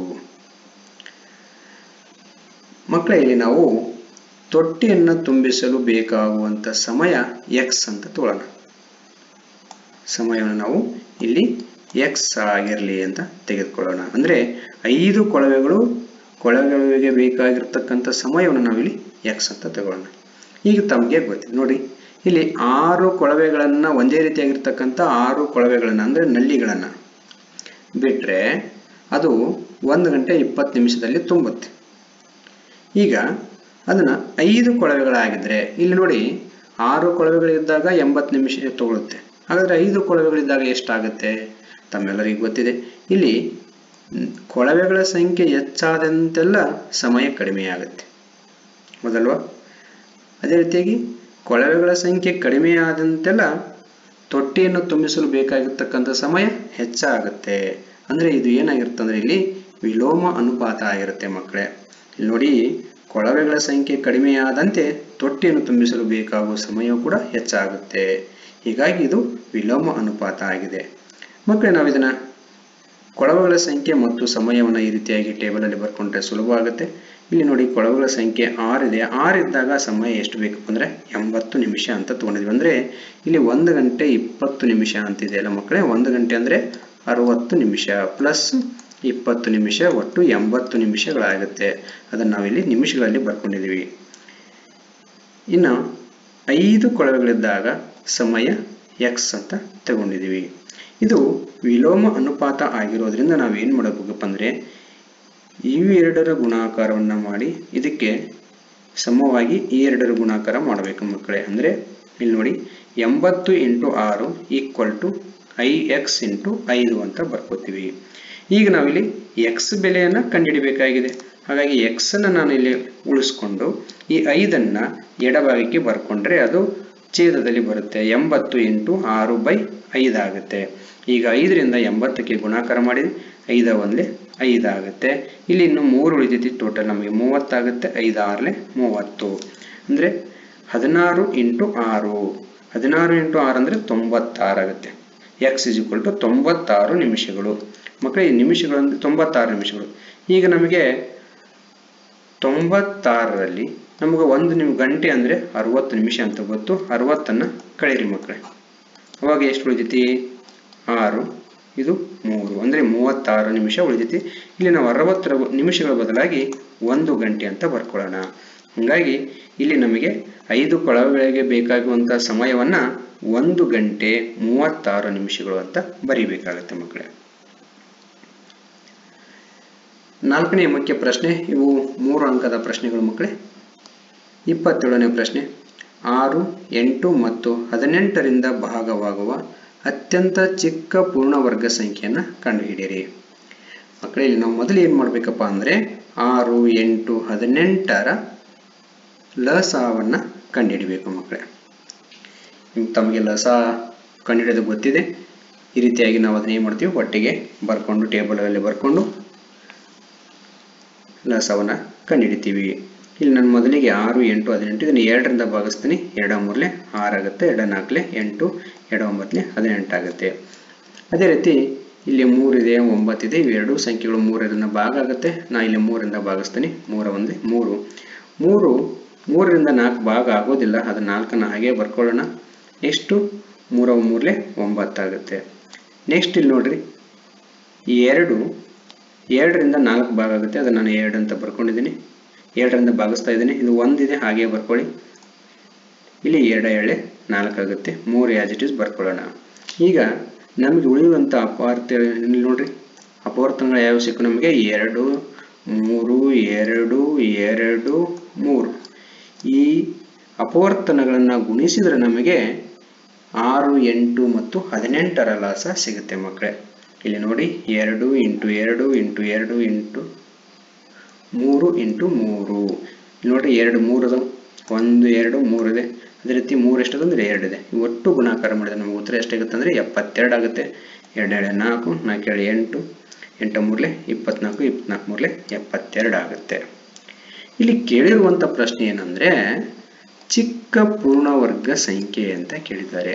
ಮಕ್ಕಳ ಇಲ್ಲಿ ನಾವು ತೊಟ್ಟಿಯನ್ನು ತುಂಬಿಸಲು ಬೇಕಾಗುವಂಥ ಸಮಯ ಎಕ್ಸ್ ಅಂತ ತಗೊಳ್ಳೋಣ ಸಮಯವನ್ನು ನಾವು ಇಲ್ಲಿ ಎಕ್ಸ್ ಆಗಿರಲಿ ಅಂತ ತೆಗೆದುಕೊಳ್ಳೋಣ ಅಂದರೆ ಐದು ಕೊಳವೆಗಳು ಕೊಳವೆಗಳಿಗೆ ಬೇಕಾಗಿರ್ತಕ್ಕಂಥ ಸಮಯವನ್ನು ನಾವಿಲ್ಲಿ ಎಕ್ಸ್ ಅಂತ ತಗೊಳ್ಳೋಣ ಈಗ ತಮಗೆ ಗೊತ್ತಿದೆ ನೋಡಿ ಇಲ್ಲಿ ಆರು ಕೊಳವೆಗಳನ್ನು ಒಂದೇ ರೀತಿಯಾಗಿರ್ತಕ್ಕಂಥ ಆರು ಕೊಳವೆಗಳನ್ನು ಅಂದರೆ ನಲ್ಲಿಗಳನ್ನು ಬಿಟ್ಟರೆ ಅದು ಒಂದು ಗಂಟೆ ಇಪ್ಪತ್ತು ನಿಮಿಷದಲ್ಲಿ ತುಂಬುತ್ತೆ ಈಗ ಅದನ್ನು ಐದು ಕೊಳವೆಗಳಾಗಿದ್ದರೆ ಇಲ್ಲಿ ನೋಡಿ ಆರು ಕೊಳವೆಗಳಿದ್ದಾಗ ಎಂಬತ್ತು ನಿಮಿಷ ತಗೊಳುತ್ತೆ ಹಾಗಾದರೆ ಐದು ಕೊಳವೆಗಳಿದ್ದಾಗ ಎಷ್ಟಾಗುತ್ತೆ ತಮ್ಮೆಲ್ಲರಿಗೂ ಗೊತ್ತಿದೆ ಇಲ್ಲಿ ಕೊಳವೆಗಳ ಸಂಖ್ಯೆ ಹೆಚ್ಚಾದಂತೆಲ್ಲ ಸಮಯ ಕಡಿಮೆಯಾಗುತ್ತೆ ಮೊದಲ್ವಾ ಅದೇ ರೀತಿಯಾಗಿ ಕೊಳವೆಗಳ ಸಂಖ್ಯೆ ಕಡಿಮೆಯಾದಂತೆಲ್ಲ ತೊಟ್ಟಿಯನ್ನು ತುಂಬಿಸಲು ಬೇಕಾಗಿರ್ತಕ್ಕಂಥ ಸಮಯ ಹೆಚ್ಚಾಗುತ್ತೆ ಅಂದರೆ ಇದು ಏನಾಗಿರುತ್ತೆ ಅಂದರೆ ಇಲ್ಲಿ ವಿಲೋಮ ಅನುಪಾತ ಆಗಿರುತ್ತೆ ಮಕ್ಕಳೇ ಇಲ್ಲಿ ನೋಡಿ ಕೊಳವೆಗಳ ಸಂಖ್ಯೆ ಕಡಿಮೆಯಾದಂತೆ ತೊಟ್ಟಿಯನ್ನು ತುಂಬಿಸಲು ಬೇಕಾಗುವ ಸಮಯವು ಕೂಡ ಹೆಚ್ಚಾಗುತ್ತೆ ಹೀಗಾಗಿ ಇದು ವಿಲೋಮ ಅನುಪಾತ ಆಗಿದೆ ಮಕ್ಕಳೇ ನಾವು ಇದನ್ನು ಕೊಳವೆಗಳ ಸಂಖ್ಯೆ ಮತ್ತು ಸಮಯವನ್ನು ಈ ರೀತಿಯಾಗಿ ಟೇಬಲಲ್ಲಿ ಬರ್ಕೊಂಡ್ರೆ ಸುಲಭ ಆಗುತ್ತೆ ಇಲ್ಲಿ ನೋಡಿ ಕೊಳವೆಗಳ ಸಂಖ್ಯೆ ಆರಿದೆ ಆರಿದ್ದಾಗ ಸಮಯ ಎಷ್ಟು ಬೇಕಪ್ಪ ಅಂದರೆ ಎಂಬತ್ತು ನಿಮಿಷ ಅಂತ ತೊಗೊಂಡಿದ್ವಿ ಅಂದರೆ ಇಲ್ಲಿ ಒಂದು ಗಂಟೆ ಇಪ್ಪತ್ತು ನಿಮಿಷ ಅಂತಿದೆ ಅಲ್ಲ ಮಕ್ಕಳೇ ಒಂದು ಗಂಟೆ ಅಂದರೆ ಅರುವತ್ತು ನಿಮಿಷ ಪ್ಲಸ್ ಇಪ್ಪತ್ತು ನಿಮಿಷ ಒಟ್ಟು ಎಂಬತ್ತು ನಿಮಿಷಗಳಾಗುತ್ತೆ ಅದನ್ನು ನಾವಿಲ್ಲಿ ನಿಮಿಷಗಳಲ್ಲಿ ಬರ್ಕೊಂಡಿದ್ದೀವಿ ಇನ್ನು ಐದು ಕೊಳವೆಗಳಿದ್ದಾಗ ಸಮಯ ಎಕ್ಸ್ ಅಂತ ತಗೊಂಡಿದ್ದೀವಿ ಇದು ವಿಲೋಮ ಅನುಪಾತ ಆಗಿರೋದ್ರಿಂದ ನಾವೇನು ಮಾಡಬೇಕಪ್ಪ ಅಂದರೆ ಇವು ಎರಡರ ಗುಣಾಕಾರವನ್ನು ಮಾಡಿ ಇದಕ್ಕೆ ಸಮವಾಗಿ ಈ ಎರಡರ ಗುಣಾಕಾರ ಮಾಡಬೇಕು ಮಕ್ಕಳೇ ಅಂದರೆ ಇಲ್ಲಿ ನೋಡಿ ಎಂಬತ್ತು ಇಂಟು ಆರು equal to I x into ಐದು ಅಂತ ಬರ್ಕೋತೀವಿ ಈಗ ನಾವಿಲ್ಲಿ ಎಕ್ಸ್ ಬೆಲೆಯನ್ನು ಕಂಡುಹಿಡಿಬೇಕಾಗಿದೆ ಹಾಗಾಗಿ ಎಕ್ಸನ್ನು ನಾನು ಇಲ್ಲಿ ಉಳಿಸ್ಕೊಂಡು ಈ ಐದನ್ನು ಎಡಭಾಗಕ್ಕೆ ಬರ್ಕೊಂಡ್ರೆ ಅದು ಛೇದದಲ್ಲಿ ಬರುತ್ತೆ ಎಂಬತ್ತು ಇಂಟು ಆರು ಬೈ ಐದಾಗುತ್ತೆ ಈಗ ಐದರಿಂದ ಎಂಬತ್ತಕ್ಕೆ ಗುಣಾಕಾರ ಮಾಡಿದ್ರೆ ಐದ ಒಂದಲೇ ಐದಾಗುತ್ತೆ ಇಲ್ಲಿ ಇನ್ನು ಮೂರು ಉಳಿದೈತಿ ಟೋಟಲ್ ನಮಗೆ ಮೂವತ್ತಾಗುತ್ತೆ ಐದು ಆರಲೆ ಮೂವತ್ತು ಅಂದರೆ ಹದಿನಾರು ಇಂಟು ಆರು ಹದಿನಾರು ಇಂಟು ಆರು ಅಂದರೆ ತೊಂಬತ್ತಾರು ಆಗುತ್ತೆ ಎಕ್ಸ್ ಇಸ್ ಈಕ್ವಲ್ ಟು ತೊಂಬತ್ತಾರು ನಿಮಿಷಗಳು ಮಕ್ಕಳೇ ಈ ನಿಮಿಷಗಳು ಅಂದರೆ ತೊಂಬತ್ತಾರು ನಿಮಿಷಗಳು ಈಗ ನಮಗೆ ತೊಂಬತ್ತಾರರಲ್ಲಿ ನಮಗೆ ಒಂದು ನಿಮ್ ಗಂಟೆ ಅಂದರೆ ಅರವತ್ತು ನಿಮಿಷ ಅಂತ ಗೊತ್ತು ಅರವತ್ತನ್ನು ಕಳೀರಿ ಮಕ್ಕಳೇ ಅವಾಗ ಎಷ್ಟು ಉಳಿದೈತಿ ಆರು ಇದು ಮೂರು ಅಂದರೆ ಮೂವತ್ತಾರು ನಿಮಿಷ ಉಳಿದೈತಿ ಇಲ್ಲಿ ನಾವು ಅರವತ್ತರ ನಿಮಿಷಗಳ ಬದಲಾಗಿ ಒಂದು ಗಂಟೆ ಅಂತ ಬರ್ಕೊಳ್ಳೋಣ ಹಾಗಾಗಿ ಇಲ್ಲಿ ನಮಗೆ ಐದು ಕೊಳವೆಗಳಿಗೆ ಬೇಕಾಗುವಂಥ ಸಮಯವನ್ನು ಒಂದು ಗಂಟೆ ಮೂವತ್ತಾರು ನಿಮಿಷಗಳು ಅಂತ ಬರೀಬೇಕಾಗತ್ತೆ ಮಕ್ಕಳೇ ನಾಲ್ಕನೇ ಮುಖ್ಯ ಪ್ರಶ್ನೆ ಇವು ಮೂರು ಅಂಕದ ಪ್ರಶ್ನೆಗಳು ಮಕ್ಕಳೇ ಇಪ್ಪತ್ತೇಳನೇ ಪ್ರಶ್ನೆ ಆರು ಎಂಟು ಮತ್ತು ಹದಿನೆಂಟರಿಂದ ಭಾಗವಾಗುವ ಅತ್ಯಂತ ಚಿಕ್ಕ ಪೂರ್ಣವರ್ಗ ಸಂಖ್ಯೆಯನ್ನು ಕಂಡುಹಿಡಿಯಿರಿ ಮಕ್ಕಳೇ ಇಲ್ಲಿ ನಾವು ಮೊದಲು ಏನು ಮಾಡಬೇಕಪ್ಪ ಅಂದರೆ ಆರು ಎಂಟು ಹದಿನೆಂಟರ ಲಸವನ್ನು ಕಂಡುಹಿಡಬೇಕು ಮಕ್ಕಳೇ ತಮಗೆ ಲಸ ಕಂಡುಹಿಡಿಯೋದು ಗೊತ್ತಿದೆ ಈ ರೀತಿಯಾಗಿ ನಾವು ಅದನ್ನ ಏನು ಮಾಡ್ತೀವಿ ಒಟ್ಟಿಗೆ ಬರ್ಕೊಂಡು ಟೇಬಲಲ್ಲಿ ಬರ್ಕೊಂಡು ಲಸವನ್ನು ಕಂಡುಹಿಡಿತೀವಿ ಇಲ್ಲಿ ನಾನು ಮೊದಲಿಗೆ ಆರು ಎಂಟು ಹದಿನೆಂಟು ಇದನ್ನು ಎರಡರಿಂದ ಭಾಗಿಸ್ತೀನಿ ಎರಡ ಮೂರಲೆ ಆರು ಆಗುತ್ತೆ ಎರಡ ನಾಲ್ಕಲೆ ಎಂಟು ಎರಡ ಒಂಬತ್ತಲೆ ಹದಿನೆಂಟು ಆಗುತ್ತೆ ಅದೇ ರೀತಿ ಇಲ್ಲಿ ಮೂರಿದೆ ಒಂಬತ್ತಿದೆ ಇವೆರಡು ಸಂಖ್ಯೆಗಳು ಮೂರರಿಂದ ಭಾಗ ಆಗುತ್ತೆ ನಾ ಇಲ್ಲಿ ಮೂರರಿಂದ ಭಾಗಿಸ್ತೀನಿ ಮೂರ ಒಂದೇ ಮೂರು ಮೂರು ಮೂರರಿಂದ ನಾಲ್ಕು ಭಾಗ ಆಗೋದಿಲ್ಲ ಅದು ನಾಲ್ಕನ್ನು ಹಾಗೆ ಬರ್ಕೊಳ್ಳೋಣ ನೆಕ್ಸ್ಟು ಮೂರ ಮೂರಲೆ ಒಂಬತ್ತಾಗುತ್ತೆ ನೆಕ್ಸ್ಟ್ ಇಲ್ಲಿ ನೋಡ್ರಿ ಈ ಎರಡು ಎರಡರಿಂದ ನಾಲ್ಕು ಭಾಗ ಆಗುತ್ತೆ ಅದನ್ನು ನಾನು ಎರಡು ಅಂತ ಬರ್ಕೊಂಡಿದ್ದೀನಿ ಎರಡರಿಂದ ಭಾಗಿಸ್ತಾ ಇದ್ದೀನಿ ಇದು ಒಂದಿದೆ ಹಾಗೆ ಬರ್ಕೊಳ್ಳಿ ಇಲ್ಲಿ ಎರಡ ಎಳೆ ನಾಲ್ಕಾಗುತ್ತೆ ಮೂರು ಆಸ್ ಇಟ್ ಇಸ್ ಬರ್ಕೊಳ್ಳೋಣ ಈಗ ನಮಗೆ ಉಳಿಯುವಂಥ ಅಪಾರ್ಥ ಇಲ್ಲಿ ನೋಡ್ರಿ ಅಪವರ್ತನಗಳು ಯಾವ ಸಿಕ್ಕು ನಮಗೆ ಎರಡು ಮೂರು ಎರಡು ಎರಡು ಮೂರು ಈ ಅಪವರ್ತನಗಳನ್ನು ಗುಣಿಸಿದರೆ ನಮಗೆ ಆರು ಎಂಟು ಮತ್ತು ಹದಿನೆಂಟರ ಲಾಸ ಸಿಗುತ್ತೆ ಮಕ್ಕಳೇ ಇಲ್ಲಿ ನೋಡಿ ಎರಡು ಇಂಟು ಎರಡು ಇಂಟು ಎರಡು ಇಂಟು ಮೂರು ಇಂಟು ಮೂರು ಇಲ್ಲಿ ನೋಡ್ರಿ ಎರಡು ಮೂರು ಅದಾವ ಒಂದು ಎರಡು ಮೂರು ಇದೆ ಅದೇ ರೀತಿ ಮೂರು ಎಷ್ಟದ ಅಂದರೆ ಎರಡು ಇದೆ ಒಟ್ಟು ಗುಣಾಕಾರ ಮಾಡಿದ್ರೆ ನಮಗೆ ಉತ್ತರ ಎಷ್ಟಾಗುತ್ತೆ ಅಂದರೆ ಎಪ್ಪತ್ತೆರಡು ಆಗುತ್ತೆ ಎರಡು ಏಳೆ ನಾಲ್ಕು ನಾಲ್ಕು ಏಳು ಎಂಟು ಎಂಟು ಮೂರಲೆ ಇಪ್ಪತ್ನಾಲ್ಕು ಇಪ್ಪತ್ನಾಲ್ಕು ಮೂರಲೆ ಎಪ್ಪತ್ತೆರಡು ಆಗುತ್ತೆ ಇಲ್ಲಿ ಕೇಳಿರುವಂಥ ಪ್ರಶ್ನೆ ಏನಂದರೆ ಚಿಕ್ಕ ಪೂರ್ಣವರ್ಗ ಸಂಖ್ಯೆ ಅಂತ ಕೇಳಿದ್ದಾರೆ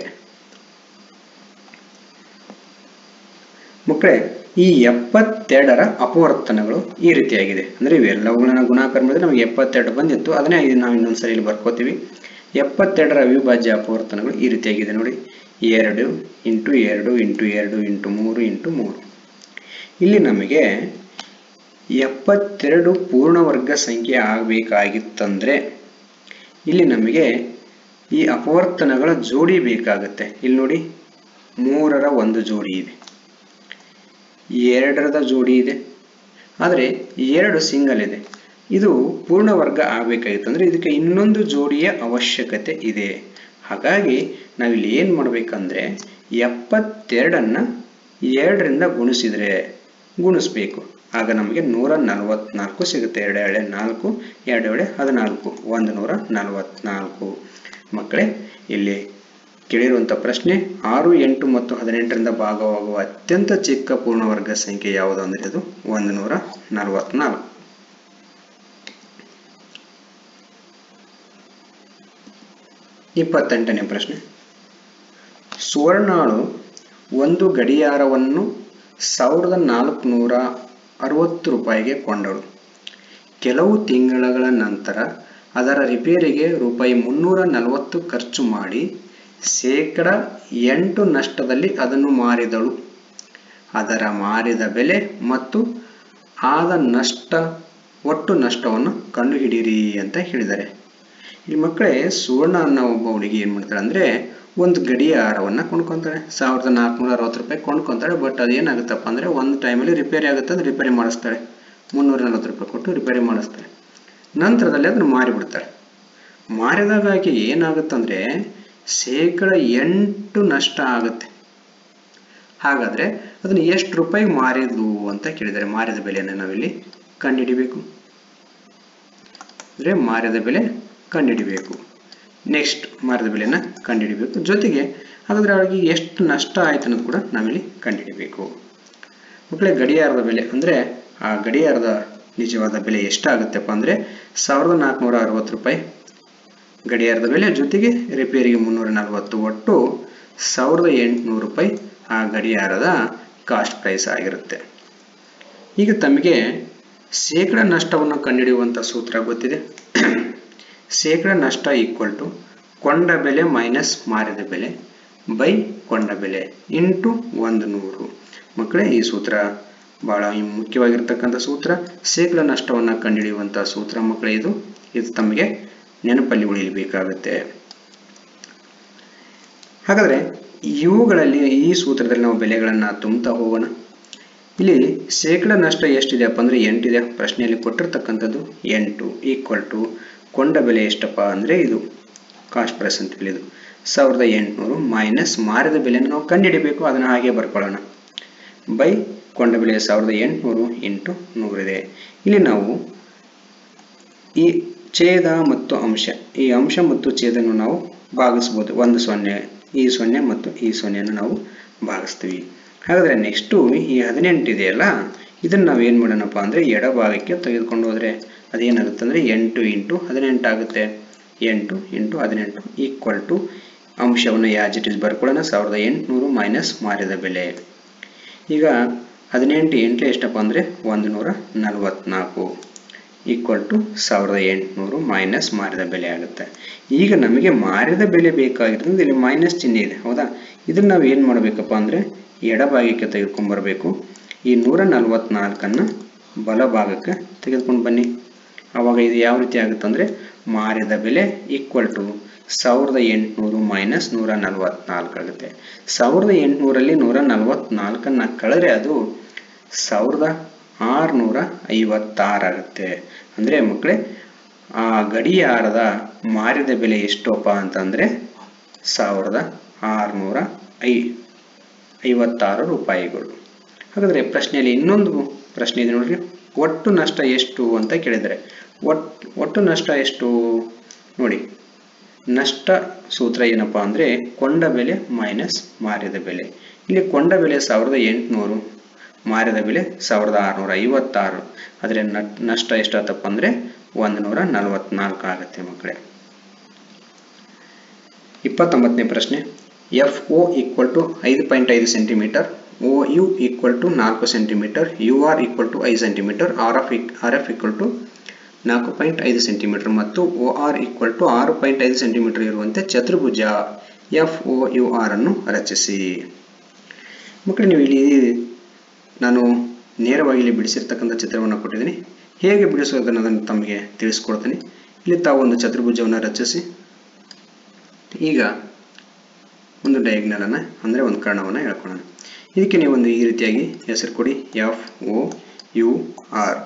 ಮಕ್ಕಳೇ ಈ ಎಪ್ಪತ್ತೆರಡರ ಅಪವರ್ತನಗಳು ಈ ರೀತಿಯಾಗಿದೆ ಅಂದರೆ ಇವೆಲ್ಲವುಗಳನ್ನ ಗುಣಾಕಾರ ಮಾಡಿದ್ರೆ ನಮಗೆ ಎಪ್ಪತ್ತೆರಡು ಬಂದಿತ್ತು ಅದನ್ನೇ ಇದು ನಾವು ಇನ್ನೊಂದ್ಸರಿ ಇಲ್ಲಿ ಬರ್ಕೋತೀವಿ ಎಪ್ಪತ್ತೆರಡರ ಅವಿಭಾಜ್ಯ ಅಪವರ್ತನಗಳು ಈ ರೀತಿಯಾಗಿದೆ ನೋಡಿ ಎರಡು ಇಂಟು ಎರಡು ಇಂಟು ಎರಡು ಇಂಟು ಮೂರು ಇಂಟು ಮೂರು ಇಲ್ಲಿ ನಮಗೆ ಎಪ್ಪತ್ತೆರಡು ಪೂರ್ಣವರ್ಗ ಸಂಖ್ಯೆ ಆಗಬೇಕಾಗಿತ್ತಂದ್ರೆ ಇಲ್ಲಿ ನಮಗೆ ಈ ಅಪವರ್ತನಗಳ ಜೋಡಿ ಬೇಕಾಗುತ್ತೆ ಇಲ್ಲಿ ನೋಡಿ ಮೂರರ ಒಂದು ಜೋಡಿ ಇದೆ ಎರಡರದ ಜೋಡಿ ಇದೆ ಆದರೆ ಎರಡು ಸಿಂಗಲ್ ಇದೆ ಇದು ಪೂರ್ಣವರ್ಗ ಆಗಬೇಕಾಗಿತ್ತು ಅಂದರೆ ಇದಕ್ಕೆ ಇನ್ನೊಂದು ಜೋಡಿಯ ಅವಶ್ಯಕತೆ ಇದೆ ಹಾಗಾಗಿ ನಾವಿಲ್ಲಿ ಏನು ಮಾಡಬೇಕಂದ್ರೆ ಎಪ್ಪತ್ತೆರಡನ್ನು ಎರಡರಿಂದ ಗುಣಿಸಿದರೆ ಗುಣಿಸ್ಬೇಕು ಆಗ ನಮಗೆ ನೂರ ನಲವತ್ನಾಲ್ಕು ಸಿಗುತ್ತೆ ಎರಡು ಎಳೆ ನಾಲ್ಕು ಎರಡು ಎಳೆ ಹದಿನಾಲ್ಕು ಒಂದು ನೂರ ನಲವತ್ನಾಲ್ಕು ಮಕ್ಕಳೇ ಇಲ್ಲಿ ಕೇಳಿರುವಂಥ ಪ್ರಶ್ನೆ ಆರು ಎಂಟು ಮತ್ತು ಹದಿನೆಂಟರಿಂದ ಭಾಗವಾಗುವ ಅತ್ಯಂತ ಚಿಕ್ಕ ಪೂರ್ಣವರ್ಗ ಸಂಖ್ಯೆ ಯಾವುದು ಅಂದರೆ ಅದು ಒಂದು ನೂರ ನಲವತ್ನಾಲ್ಕು ಇಪ್ಪತ್ತೆಂಟನೇ ಪ್ರಶ್ನೆ ಸುವರ್ಣಾಳು ಒಂದು ಗಡಿಯಾರವನ್ನು ಸಾವಿರದ ನಾಲ್ಕುನೂರ ಅರವತ್ತು ರೂಪಾಯಿಗೆ ಕೊಂಡಳು ಕೆಲವು ತಿಂಗಳ ನಂತರ ಅದರ ರಿಪೇರಿಗೆ ರೂಪಾಯಿ ಮುನ್ನೂರ ನಲವತ್ತು ಖರ್ಚು ಮಾಡಿ ಶೇಕಡ ಎಂಟು ನಷ್ಟದಲ್ಲಿ ಅದನ್ನು ಮಾರಿದಳು ಅದರ ಮಾರಿದ ಬೆಲೆ ಮತ್ತು ಆದ ನಷ್ಟ ಒಟ್ಟು ನಷ್ಟವನ್ನು ಕಂಡುಹಿಡಿಯಿರಿ ಅಂತ ಹೇಳಿದ್ದಾರೆ ಈ ಮಕ್ಕಳೇ ಸುವರ್ಣ ಅನ್ನೋ ಒಬ್ಬ ಹುಡುಗಿ ಏನು ಮಾಡ್ತಾಳೆ ಅಂದರೆ ಒಂದು ಗಡಿಯಾರವನ್ನು ಕೊಂಡ್ಕೊತಾಳೆ ಸಾವಿರದ ನಾಲ್ಕುನೂರ ಅರವತ್ತು ರೂಪಾಯಿ ಕೊಂಡ್ಕೊತಾಳೆ ಬಟ್ ಅದೇನಾಗುತ್ತಪ್ಪ ಅಂದರೆ ಒಂದು ಟೈಮಲ್ಲಿ ರಿಪೇರಿ ಆಗುತ್ತೆ ಅದು ರಿಪೇರಿ ಮಾಡಿಸ್ತಾಳೆ ಮುನ್ನೂರ ನಲ್ವತ್ತು ರೂಪಾಯಿ ಕೊಟ್ಟು ರಿಪೇರಿ ಮಾಡಿಸ್ತಾಳೆ ನಂತರದಲ್ಲಿ ಅದನ್ನು ಮಾರಿಬಿಡ್ತಾಳೆ ಮಾರಿದಾಗ ಆಕೆ ಏನಾಗುತ್ತಂದರೆ ಶೇಕಡ ಎಂಟು ನಷ್ಟ ಆಗುತ್ತೆ ಹಾಗಾದರೆ ಅದನ್ನು ಎಷ್ಟು ರೂಪಾಯಿಗೆ ಮಾರಿದ್ಲು ಅಂತ ಕೇಳಿದ್ದಾರೆ ಮಾರಿದ ಬೆಲೆಯನ್ನು ನಾವಿಲ್ಲಿ ಕಂಡುಹಿಡಿಬೇಕು ಅಂದರೆ ಮಾರಿದ ಬೆಲೆ ಕಂಡುಹಿಡಿಬೇಕು ನೆಕ್ಸ್ಟ್ ಮಾರಿದ ಬೆಲೆನ ಕಂಡುಹಿಡಿಬೇಕು ಜೊತೆಗೆ ಹಾಗಾದರೆ ಅವಳಿಗೆ ಎಷ್ಟು ನಷ್ಟ ಆಯ್ತು ಅನ್ನೋದು ಕೂಡ ನಾವಿಲ್ಲಿ ಕಂಡುಹಿಡಿಬೇಕು ಮಕ್ಕಳೇ ಗಡಿಯಾರದ ಬೆಲೆ ಅಂದರೆ ಆ ಗಡಿಯಾರದ ನಿಜವಾದ ಬೆಲೆ ಎಷ್ಟಾಗುತ್ತಪ್ಪ ಅಂದರೆ ಸಾವಿರದ ನಾಲ್ಕುನೂರ ಅರವತ್ತು ರೂಪಾಯಿ ಗಡಿಯಾರದ ಬೆಲೆ ಜೊತೆಗೆ ರಿಪೇರಿಗೆ ಮುನ್ನೂರ ನಲವತ್ತು ಒಟ್ಟು ಸಾವಿರದ ಎಂಟುನೂರು ರೂಪಾಯಿ ಆ ಗಡಿಯಾರದ ಕಾಸ್ಟ್ ಪ್ರೈಸ್ ಆಗಿರುತ್ತೆ ಈಗ ತಮಗೆ ಶೇಕಡ ನಷ್ಟವನ್ನು ಕಂಡುಹಿಡಿಯುವಂಥ ಸೂತ್ರ ಗೊತ್ತಿದೆ ಶೇಕಡ ನಷ್ಟ ಈಕ್ವಲ್ ಟು ಕೊಂಡ ಬೆಲೆ ಮೈನಸ್ ಮಾರಿದ ಬೆಲೆ ಬೈ ಕೊಂಡ ಬೆಲೆ ಇಂಟು ಒಂದು ನೂರು ಮಕ್ಕಳೇ ಈ ಸೂತ್ರ ಬಹಳ ಮುಖ್ಯವಾಗಿರ್ತಕ್ಕಂಥ ಸೂತ್ರ ಶೇಕಡ ನಷ್ಟವನ್ನು ಕಂಡುಹಿಡಿಯುವಂಥ ಸೂತ್ರ ಮಕ್ಕಳೇ ಇದು ಇದು ತಮಗೆ ನೆನಪಲ್ಲಿ ಉಳಿಯಬೇಕಾಗುತ್ತೆ ಹಾಗಾದರೆ ಇವುಗಳಲ್ಲಿ ಈ ಸೂತ್ರದಲ್ಲಿ ನಾವು ಬೆಲೆಗಳನ್ನು ತುಂಬುತ್ತಾ ಹೋಗೋಣ ಇಲ್ಲಿ ಶೇಕಡ ನಷ್ಟ ಎಷ್ಟಿದೆಯಪ್ಪ ಅಂದರೆ ಎಂಟಿದೆ ಪ್ರಶ್ನೆಯಲ್ಲಿ ಕೊಟ್ಟಿರ್ತಕ್ಕಂಥದ್ದು ಎಂಟು ಈಕ್ವಲ್ ಟು ಕೊಂಡ ಬೆಲೆ ಎಷ್ಟಪ್ಪ ಅಂದರೆ ಇದು ಕಾಸ್ಟ್ ಪ್ರೈಸ್ ಅಂತ ಹೇಳಿದು ಸಾವಿರದ ಎಂಟುನೂರು ಮೈನಸ್ ಮಾರಿದ ಬೆಲೆಯನ್ನು ನಾವು ಕಂಡುಹಿಡಿಬೇಕು ಅದನ್ನು ಹಾಗೆ ಬರ್ಕೊಳ್ಳೋಣ ಬೈ ಕೊಂಡ ಬೆಲೆ ಸಾವಿರದ ಎಂಟುನೂರು ಇಂಟು ನೂರಿದೆ ಇಲ್ಲಿ ನಾವು ಈ ಛೇದ ಮತ್ತು ಅಂಶ ಈ ಅಂಶ ಮತ್ತು ಛೇದನ್ನು ನಾವು ಭಾಗಿಸ್ಬೋದು ಒಂದು ಸೊನ್ನೆ ಈ ಸೊನ್ನೆ ಮತ್ತು ಈ ಸೊನ್ನೆಯನ್ನು ನಾವು ಭಾಗಿಸ್ತೀವಿ ಹಾಗಾದರೆ ನೆಕ್ಸ್ಟು ಈ ಹದಿನೆಂಟು ಇದೆಯಲ್ಲ ಇದನ್ನು ನಾವು ಏನು ಮಾಡೋಣಪ್ಪ ಅಂದರೆ ಎಡಭಾಗಕ್ಕೆ ತೆಗೆದುಕೊಂಡು ಹೋದರೆ ಅದೇನಾಗುತ್ತೆ ಅಂದರೆ ಎಂಟು ಇಂಟು ಹದಿನೆಂಟು ಆಗುತ್ತೆ ಎಂಟು ಇಂಟು ಹದಿನೆಂಟು ಈಕ್ವಲ್ ಟು ಅಂಶವನ್ನು ಯಾಜ್ ಇಟ್ ಇಸ್ ಬರ್ಕೊಳ್ಳೋಣ ಸಾವಿರದ ಎಂಟುನೂರು ಮೈನಸ್ ಮಾರಿದ ಬೆಲೆ ಈಗ ಹದಿನೆಂಟು ಎಂಟ್ಲೆ ಎಷ್ಟಪ್ಪ ಅಂದರೆ ಒಂದು ನೂರ ನಲವತ್ನಾಲ್ಕು ಈಕ್ವಲ್ ಟು ಸಾವಿರದ ಎಂಟುನೂರು ಮೈನಸ್ ಮಾರಿದ ಬೆಲೆ ಆಗುತ್ತೆ ಈಗ ನಮಗೆ ಮಾರಿದ ಬೆಲೆ ಬೇಕಾಗಿರೋದ್ರಿಂದ ಇಲ್ಲಿ ಮೈನಸ್ ಚಿಹ್ನೆ ಇದೆ ಹೌದಾ ಇದನ್ನು ನಾವು ಏನು ಮಾಡಬೇಕಪ್ಪ ಅಂದರೆ ಎಡಭಾಗಕ್ಕೆ ತೆಗೆದುಕೊಂಡ್ಬರ್ಬೇಕು ಈ ನೂರ ನಲವತ್ನಾಲ್ಕನ್ನು ಬಲಭಾಗಕ್ಕೆ ತೆಗೆದುಕೊಂಡು ಬನ್ನಿ ಆವಾಗ ಇದು ಯಾವ ರೀತಿ ಆಗುತ್ತೆ ಅಂದರೆ ಮಾರಿದ ಬೆಲೆ ಈಕ್ವಲ್ ಟು ಸಾವಿರದ ಎಂಟುನೂರು ಮೈನಸ್ ನೂರ ನಲವತ್ನಾಲ್ಕು ಆಗುತ್ತೆ ಸಾವಿರದ ಎಂಟುನೂರಲ್ಲಿ ನೂರ ನಲವತ್ನಾಲ್ಕನ್ನು ಕಳೆದ್ರೆ ಅದು ಸಾವಿರದ ಆರುನೂರ ಐವತ್ತಾರು ಆಗುತ್ತೆ ಅಂದರೆ ಮಕ್ಕಳೇ ಆ ಗಡಿಯಾರದ ಮಾರಿದ ಬೆಲೆ ಎಷ್ಟಪ್ಪ ಅಂತಂದರೆ ಸಾವಿರದ ಆರುನೂರ ಐ ಐವತ್ತಾರು ರೂಪಾಯಿಗಳು ಹಾಗಾದರೆ ಪ್ರಶ್ನೆಯಲ್ಲಿ ಇನ್ನೊಂದು ಪ್ರಶ್ನೆ ಇದೆ ನೋಡ್ರಿ ಒಟ್ಟು ನಷ್ಟ ಎಷ್ಟು ಅಂತ ಕೇಳಿದರೆ ಒಟ್ಟು ಒಟ್ಟು ನಷ್ಟ ಎಷ್ಟು ನೋಡಿ ನಷ್ಟ ಸೂತ್ರ ಏನಪ್ಪ ಅಂದರೆ ಕೊಂಡ ಬೆಲೆ ಮೈನಸ್ ಮಾರಿದ ಬೆಲೆ ಇಲ್ಲಿ ಕೊಂಡ ಬೆಲೆ ಸಾವಿರದ ಎಂಟುನೂರು ಮಾರಿದ ಬೆಲೆ ಸಾವಿರದ ಆರುನೂರ ಐವತ್ತಾರು ಆದರೆ ನಷ್ಟ ಎಷ್ಟಾತಪ್ಪ ಅಂದರೆ ಒಂದು ನೂರ ನಲವತ್ನಾಲ್ಕು ಆಗುತ್ತೆ ಮಕ್ಕಳೇ ಇಪ್ಪತ್ತೊಂಬತ್ತನೇ ಪ್ರಶ್ನೆ ಎಫ್ ಒ ಈಕ್ವಲ್ ಟು ಐದು ಪಾಯಿಂಟ್ ಐದು centimetre O U equal to ನಾಲ್ಕು centimetre U R equal to ಐದು centimetre R F R F equal to ನಾಲ್ಕು ಪಾಯಿಂಟ್ ಐದು ಸೆಂಟಿಮೀಟರ್ ಮತ್ತು ಒ ಆರ್ ಈಕ್ವಲ್ ಟು ಆರು ಪಾಯಿಂಟ್ ಐದು ಸೆಂಟಿಮೀಟರ್ ಇರುವಂತೆ ಚತುರ್ಭುಜ ಎಫ್ ಒ ಯು ಆರ್ ಅನ್ನು ರಚಿಸಿ ಮಕ್ಕಳು ನೀವು ಇಲ್ಲಿ ನಾನು ನೇರವಾಗಿ ಇಲ್ಲಿ ಬಿಡಿಸಿರ್ತಕ್ಕಂಥ ಚಿತ್ರವನ್ನು ಕೊಟ್ಟಿದ್ದೀನಿ ಹೇಗೆ ಬಿಡಿಸೋದನ್ನು ಅದನ್ನು ತಮಗೆ ತಿಳಿಸ್ಕೊಡ್ತೀನಿ ಇಲ್ಲಿ ತಾವು ಒಂದು ಚತುರ್ಭುಜವನ್ನು ರಚಿಸಿ ಈಗ ಒಂದು ಡಯಾಗ್ನಲನ್ನು ಅಂದರೆ ಒಂದು ಕರ್ಣವನ್ನು ಹೇಳ್ಕೊಳ್ಳೋಣ ಇದಕ್ಕೆ ನೀವು ಒಂದು ಈ ರೀತಿಯಾಗಿ ಹೆಸರು ಕೊಡಿ ಎಫ್ ಒ ಯು ಆರ್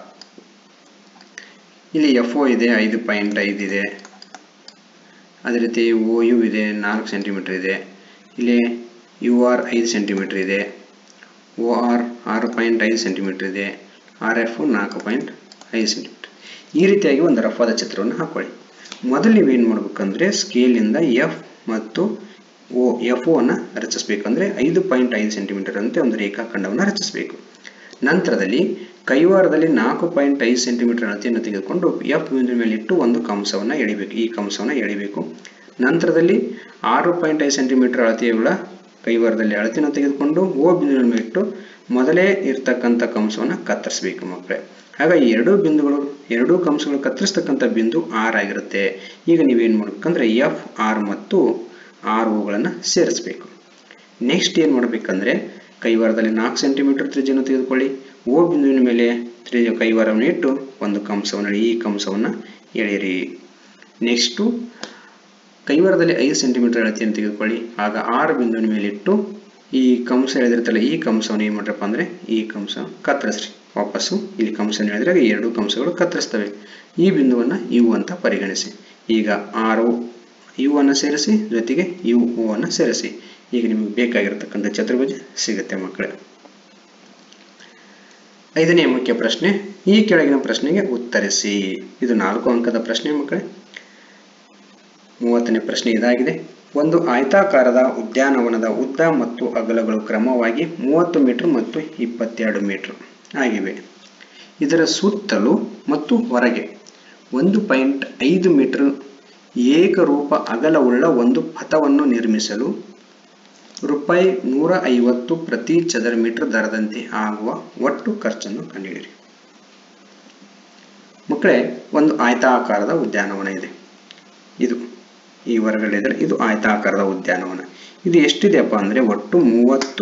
ಇಲ್ಲಿ ಎಫ್ ಒ ಇದೆ ಐದು ಪಾಯಿಂಟ್ ಐದು ಇದೆ ಅದೇ ರೀತಿ ಒ ಯು ಇದೆ ನಾಲ್ಕು ಸೆಂಟಿಮೀಟರ್ ಇದೆ ಇಲ್ಲಿ ಯು ಆರ್ ಐದು ಸೆಂಟಿಮೀಟರ್ ಇದೆ ಒ ಆರ್ ಆರು ಪಾಯಿಂಟ್ ಐದು ಸೆಂಟಿಮೀಟರ್ ಇದೆ ಆರ್ ಎಫ್ ನಾಲ್ಕು ಪಾಯಿಂಟ್ ಐದು ಸೆಂಟಿಮೀಟರ್ ಈ ರೀತಿಯಾಗಿ ಒಂದು ರಫಾದ ಚಿತ್ರವನ್ನು ಹಾಕೊಳ್ಳಿ ಮೊದಲು ನೀವೇನು ಮಾಡ್ಬೇಕಂದ್ರೆ ಸ್ಕೇಲಿಂದ ಎಫ್ ಮತ್ತು ಓ ಎಫ್ ಒನ ರಚಿಸಬೇಕಂದ್ರೆ ಐದು ಪಾಯಿಂಟ್ ಐದು ಸೆಂಟಿಮೀಟರ್ ಅಂತೆ ಒಂದು ರೇಖಾಖಂಡವನ್ನು ರಚಿಸಬೇಕು ನಂತರದಲ್ಲಿ ಕೈವಾರದಲ್ಲಿ ನಾಲ್ಕು ಪಾಯಿಂಟ್ ಐದು ಸೆಂಟಿಮೀಟರ್ ಅಳತೆಯನ್ನು ತೆಗೆದುಕೊಂಡು ಎಫ್ ಬಿಂದು ಮೇಲೆ ಇಟ್ಟು ಒಂದು ಕಂಸವನ್ನು ಎಳಿಬೇಕು ಈ ಕಂಸವನ್ನು ಎಳಿಬೇಕು ನಂತರದಲ್ಲಿ ಆರು ಪಾಯಿಂಟ್ ಐದು ಸೆಂಟಿಮೀಟರ್ ಅಳತೆಯುಳ್ಳ ಕೈವಾರದಲ್ಲಿ ಅಳತೆಯನ್ನು ತೆಗೆದುಕೊಂಡು ಓ ಬಿಂದುವಿನ ಮೇಲೆ ಇಟ್ಟು ಮೊದಲೇ ಇರ್ತಕ್ಕಂಥ ಕಂಸವನ್ನು ಕತ್ತರಿಸಬೇಕು ಮಕ್ಕಳೇ ಆಗ ಈ ಎರಡೂ ಬಿಂದುಗಳು ಎರಡೂ ಕಂಸಗಳು ಕತ್ತರಿಸ್ತಕ್ಕಂಥ ಬಿಂದು ಆರ್ ಆಗಿರುತ್ತೆ ಈಗ ನೀವೇನು ಮಾಡ್ಬೇಕಂದ್ರೆ ಎಫ್ ಆರ್ ಮತ್ತು ಆರ್ ಓಗಳನ್ನು ಸೇರಿಸಬೇಕು ನೆಕ್ಸ್ಟ್ ಏನು ಮಾಡಬೇಕಂದ್ರೆ ಕೈವಾರದಲ್ಲಿ ನಾಲ್ಕು ಸೆಂಟಿಮೀಟರ್ ತ್ರಿಜ್ಯವನ್ನು ತೆಗೆದುಕೊಳ್ಳಿ ಓ ಬಿಂದುವಿನ ಮೇಲೆ ತ್ರಿಜ್ಯ ಕೈವಾರವನ್ನು ಇಟ್ಟು ಒಂದು ಕಂಸವನ್ನು ಈ ಕಂಸವನ್ನು ಎಳೆಯಿರಿ ನೆಕ್ಸ್ಟು ಕೈವಾರದಲ್ಲಿ ಐದು ಸೆಂಟಿಮೀಟರ್ ಅಳತೆಯನ್ನು ತೆಗೆದುಕೊಳ್ಳಿ ಆಗ ಆರು ಬಿಂದುವಿನ ಮೇಲೆ ಇಟ್ಟು ಈ ಕಂಸ ಎಳೆದಿರ್ತಲ್ಲ ಈ ಕಂಸವನ್ನು ಏನು ಮಾಡ್ರಪ್ಪ ಅಂದರೆ ಈ ಕಂಸ ಕತ್ತರಿಸ್ರಿ ವಾಪಸ್ಸು ಇಲ್ಲಿ ಕಂಸವನ್ನು ಎಳೆದ್ರೆ ಈ ಎರಡು ಕಂಸಗಳು ಕತ್ತರಿಸ್ತವೆ ಈ ಬಿಂದುವನ್ನು ಯು ಅಂತ ಪರಿಗಣಿಸಿ ಈಗ ಆರು ಯು ಅನ್ನು ಸೇರಿಸಿ ಜೊತೆಗೆ ಯು ಓ ಅನ್ನು ಸೇರಿಸಿ ಈಗ ನಿಮಗೆ ಬೇಕಾಗಿರತಕ್ಕಂಥ ಚತುರ್ಭುಜ ಸಿಗುತ್ತೆ ಮಕ್ಕಳೇ ಐದನೇ ಮುಖ್ಯ ಪ್ರಶ್ನೆ ಈ ಕೆಳಗಿನ ಪ್ರಶ್ನೆಗೆ ಉತ್ತರಿಸಿ ಇದು ನಾಲ್ಕು ಅಂಕದ ಪ್ರಶ್ನೆ ಮಕ್ಕಳೇ ಮೂವತ್ತನೇ ಪ್ರಶ್ನೆ ಇದಾಗಿದೆ ಒಂದು ಆಯತಾಕಾರದ ಉದ್ಯಾನವನದ ಉದ್ದ ಮತ್ತು ಅಗಲಗಳು ಕ್ರಮವಾಗಿ ಮೂವತ್ತು ಮೀಟರ್ ಮತ್ತು ಇಪ್ಪತ್ತೆರಡು ಮೀಟರ್ ಆಗಿವೆ ಇದರ ಸುತ್ತಲೂ ಮತ್ತು ಹೊರಗೆ ಒಂದು ಪಾಯಿಂಟ್ ಐದು ಮೀಟರ್ ಏಕರೂಪ ಅಗಲವುಳ್ಳ ಒಂದು ಪಥವನ್ನು ನಿರ್ಮಿಸಲು ರೂಪಾಯಿ ನೂರ ಐವತ್ತು ಪ್ರತಿ ಚದರ ಮೀಟರ್ ದರದಂತೆ ಆಗುವ ಒಟ್ಟು ಖರ್ಚನ್ನು ಕಂಡುಹಿಡಿಯಿರಿ ಮಕ್ಕಳೇ ಒಂದು ಆಯತಾಕಾರದ ಉದ್ಯಾನವನ ಇದೆ ಇದು ಈ ಹೊರಗಡೆ ಇದ್ರೆ ಇದು ಆಯತಾಕಾರದ ಉದ್ಯಾನವನ ಇದು ಎಷ್ಟಿದೆಯಪ್ಪ ಅಂದ್ರೆ ಒಟ್ಟು ಮೂವತ್ತು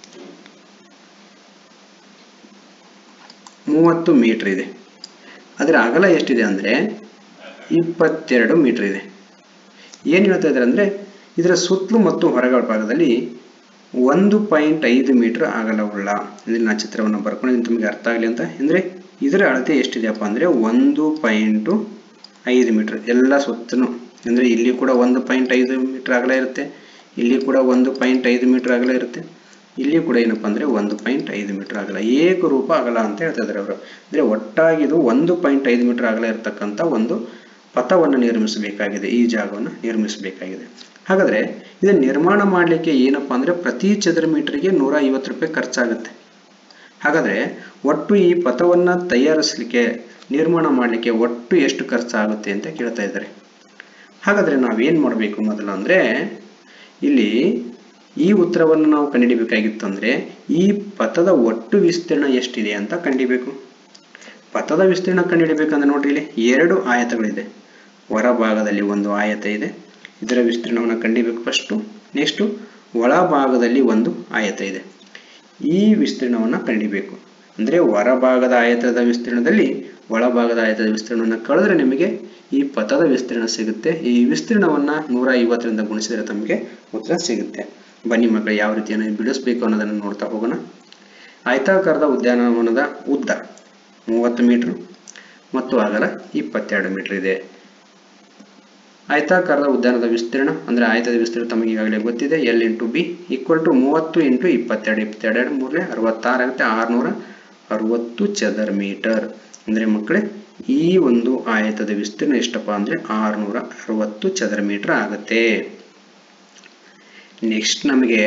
ಮೂವತ್ತು ಮೀಟರ್ ಇದೆ ಅದರ ಅಗಲ ಎಷ್ಟಿದೆ ಅಂದ್ರೆ ಇಪ್ಪತ್ತೆರಡು ಮೀಟರ್ ಇದೆ ಏನು ಹೇಳ್ತಾ ಇದ್ದಾರೆ ಅಂದ್ರೆ ಇದರ ಸುತ್ತಲೂ ಮತ್ತು ಹೊರಗಡೆ ಭಾಗದಲ್ಲಿ ಒಂದು ಪಾಯಿಂಟ್ ಐದು ಮೀಟರ್ ಅಗಲವುಳ್ಳ ಇಲ್ಲಿ ನಾ ಚಿತ್ರವನ್ನು ಬರ್ಕೊಂಡಿದ್ದೀನಿ ನಿಮಗೆ ಅರ್ಥ ಆಗಲಿ ಅಂತ ಅಂದರೆ ಇದರ ಅಳತೆ ಎಷ್ಟಿದೆಯಪ್ಪ ಅಂದರೆ ಒಂದು ಪಾಯಿಂಟು ಐದು ಮೀಟರ್ ಎಲ್ಲ ಸುತ್ತಲೂ ಅಂದರೆ ಇಲ್ಲಿ ಕೂಡ ಒಂದು ಪಾಯಿಂಟ್ ಐದು ಮೀಟರ್ ಅಗಲ ಇರುತ್ತೆ ಇಲ್ಲಿ ಕೂಡ ಒಂದು ಪಾಯಿಂಟ್ ಐದು ಮೀಟರ್ ಅಗಲ ಇರುತ್ತೆ ಇಲ್ಲಿ ಕೂಡ ಏನಪ್ಪ ಅಂದರೆ ಒಂದು ಪಾಯಿಂಟ್ ಐದು ಮೀಟರ್ ಅಗಲ ಏಕರೂಪ ಅಗಲ ಅಂತ ಹೇಳ್ತಾ ಇದ್ದಾರೆ ಅವರು ಅಂದರೆ ಒಟ್ಟಾಗಿ ಇದು ಒಂದು ಪಾಯಿಂಟ್ ಐದು ಮೀಟರ್ ಅಗಲ ಇರತಕ್ಕಂಥ ಒಂದು ಪಥವನ್ನು ನಿರ್ಮಿಸಬೇಕಾಗಿದೆ ಈ ಜಾಗವನ್ನು ನಿರ್ಮಿಸಬೇಕಾಗಿದೆ ಹಾಗಾದರೆ ಇದನ್ನು ನಿರ್ಮಾಣ ಮಾಡಲಿಕ್ಕೆ ಏನಪ್ಪ ಅಂದರೆ ಪ್ರತಿ ಚದರ ಮೀಟರ್ಗೆ ನೂರ ಐವತ್ತು ರೂಪಾಯಿ ಖರ್ಚಾಗುತ್ತೆ ಹಾಗಾದರೆ ಒಟ್ಟು ಈ ಪಥವನ್ನು ತಯಾರಿಸಲಿಕ್ಕೆ ನಿರ್ಮಾಣ ಮಾಡಲಿಕ್ಕೆ ಒಟ್ಟು ಎಷ್ಟು ಖರ್ಚಾಗುತ್ತೆ ಅಂತ ಕೇಳ್ತಾ ಇದ್ದಾರೆ ಹಾಗಾದರೆ ನಾವೇನು ಮಾಡಬೇಕು ಮೊದಲು ಅಂದರೆ ಇಲ್ಲಿ ಈ ಉತ್ತರವನ್ನು ನಾವು ಕಂಡುಹಿಡಿಬೇಕಾಗಿತ್ತು ಅಂದರೆ ಈ ಪಥದ ಒಟ್ಟು ವಿಸ್ತೀರ್ಣ ಎಷ್ಟಿದೆ ಅಂತ ಕಂಡಿಬೇಕು ಪಥದ ವಿಸ್ತೀರ್ಣ ಕಂಡುಹಿಡಿಬೇಕಂದ್ರೆ ನೋಡ್ರಿ ಇಲ್ಲಿ ಎರಡು ಆಯತಗಳಿದೆ ಹೊರಭಾಗದಲ್ಲಿ ಒಂದು ಆಯತ ಇದೆ ಇದರ ವಿಸ್ತೀರ್ಣವನ್ನು ಕಂಡಿಬೇಕು ಫಸ್ಟು ನೆಕ್ಸ್ಟು ಒಳಭಾಗದಲ್ಲಿ ಒಂದು ಆಯತ ಇದೆ ಈ ವಿಸ್ತೀರ್ಣವನ್ನು ಕಂಡಿಬೇಕು ಅಂದರೆ ಹೊರಭಾಗದ ಆಯತದ ವಿಸ್ತೀರ್ಣದಲ್ಲಿ ಒಳಭಾಗದ ಆಯತದ ವಿಸ್ತೀರ್ಣವನ್ನು ಕಳೆದ್ರೆ ನಿಮಗೆ ಈ ಪಥದ ವಿಸ್ತೀರ್ಣ ಸಿಗುತ್ತೆ ಈ ವಿಸ್ತೀರ್ಣವನ್ನು ನೂರ ಐವತ್ತರಿಂದ ಗುಣಿಸಿದರೆ ತಮಗೆ ಉತ್ತರ ಸಿಗುತ್ತೆ ಬನ್ನಿ ಮಕ್ಕಳು ಯಾವ ರೀತಿಯನ್ನು ಬಿಡಿಸ್ಬೇಕು ಅನ್ನೋದನ್ನು ನೋಡ್ತಾ ಹೋಗೋಣ ಆಯತಾಕಾರದ ಉದ್ಯಾನವನದ ಉದ್ದ ಮೂವತ್ತು ಮೀಟರ್ ಮತ್ತು ಅಗಲ ಇಪ್ಪತ್ತೆರಡು ಮೀಟರ್ ಇದೆ ಆಯತಾಕಾರದ ಉದ್ಯಾನದ ವಿಸ್ತೀರ್ಣ ಅಂದರೆ ಆಯತದ ವಿಸ್ತೀರ್ಣ ತಮಗೆ ಈಗಾಗಲೇ ಗೊತ್ತಿದೆ L into B equal to ಮೂವತ್ತು ಇಂಟು ಇಪ್ಪತ್ತೆರಡು ಇಪ್ಪತ್ತೆರಡು ಮೂರನೇ ಅರವತ್ತಾರು ಆಗುತ್ತೆ ಆರುನೂರ ಅರವತ್ತು ಚದರ್ ಮೀಟರ್ ಅಂದರೆ ಮಕ್ಕಳೇ ಈ ಒಂದು ಆಯತದ ವಿಸ್ತೀರ್ಣ ಎಷ್ಟಪ್ಪ ಅಂದರೆ ಆರುನೂರ ಅರವತ್ತು ಚದರ ಮೀಟರ್ ಆಗುತ್ತೆ ನೆಕ್ಸ್ಟ್ ನಮಗೆ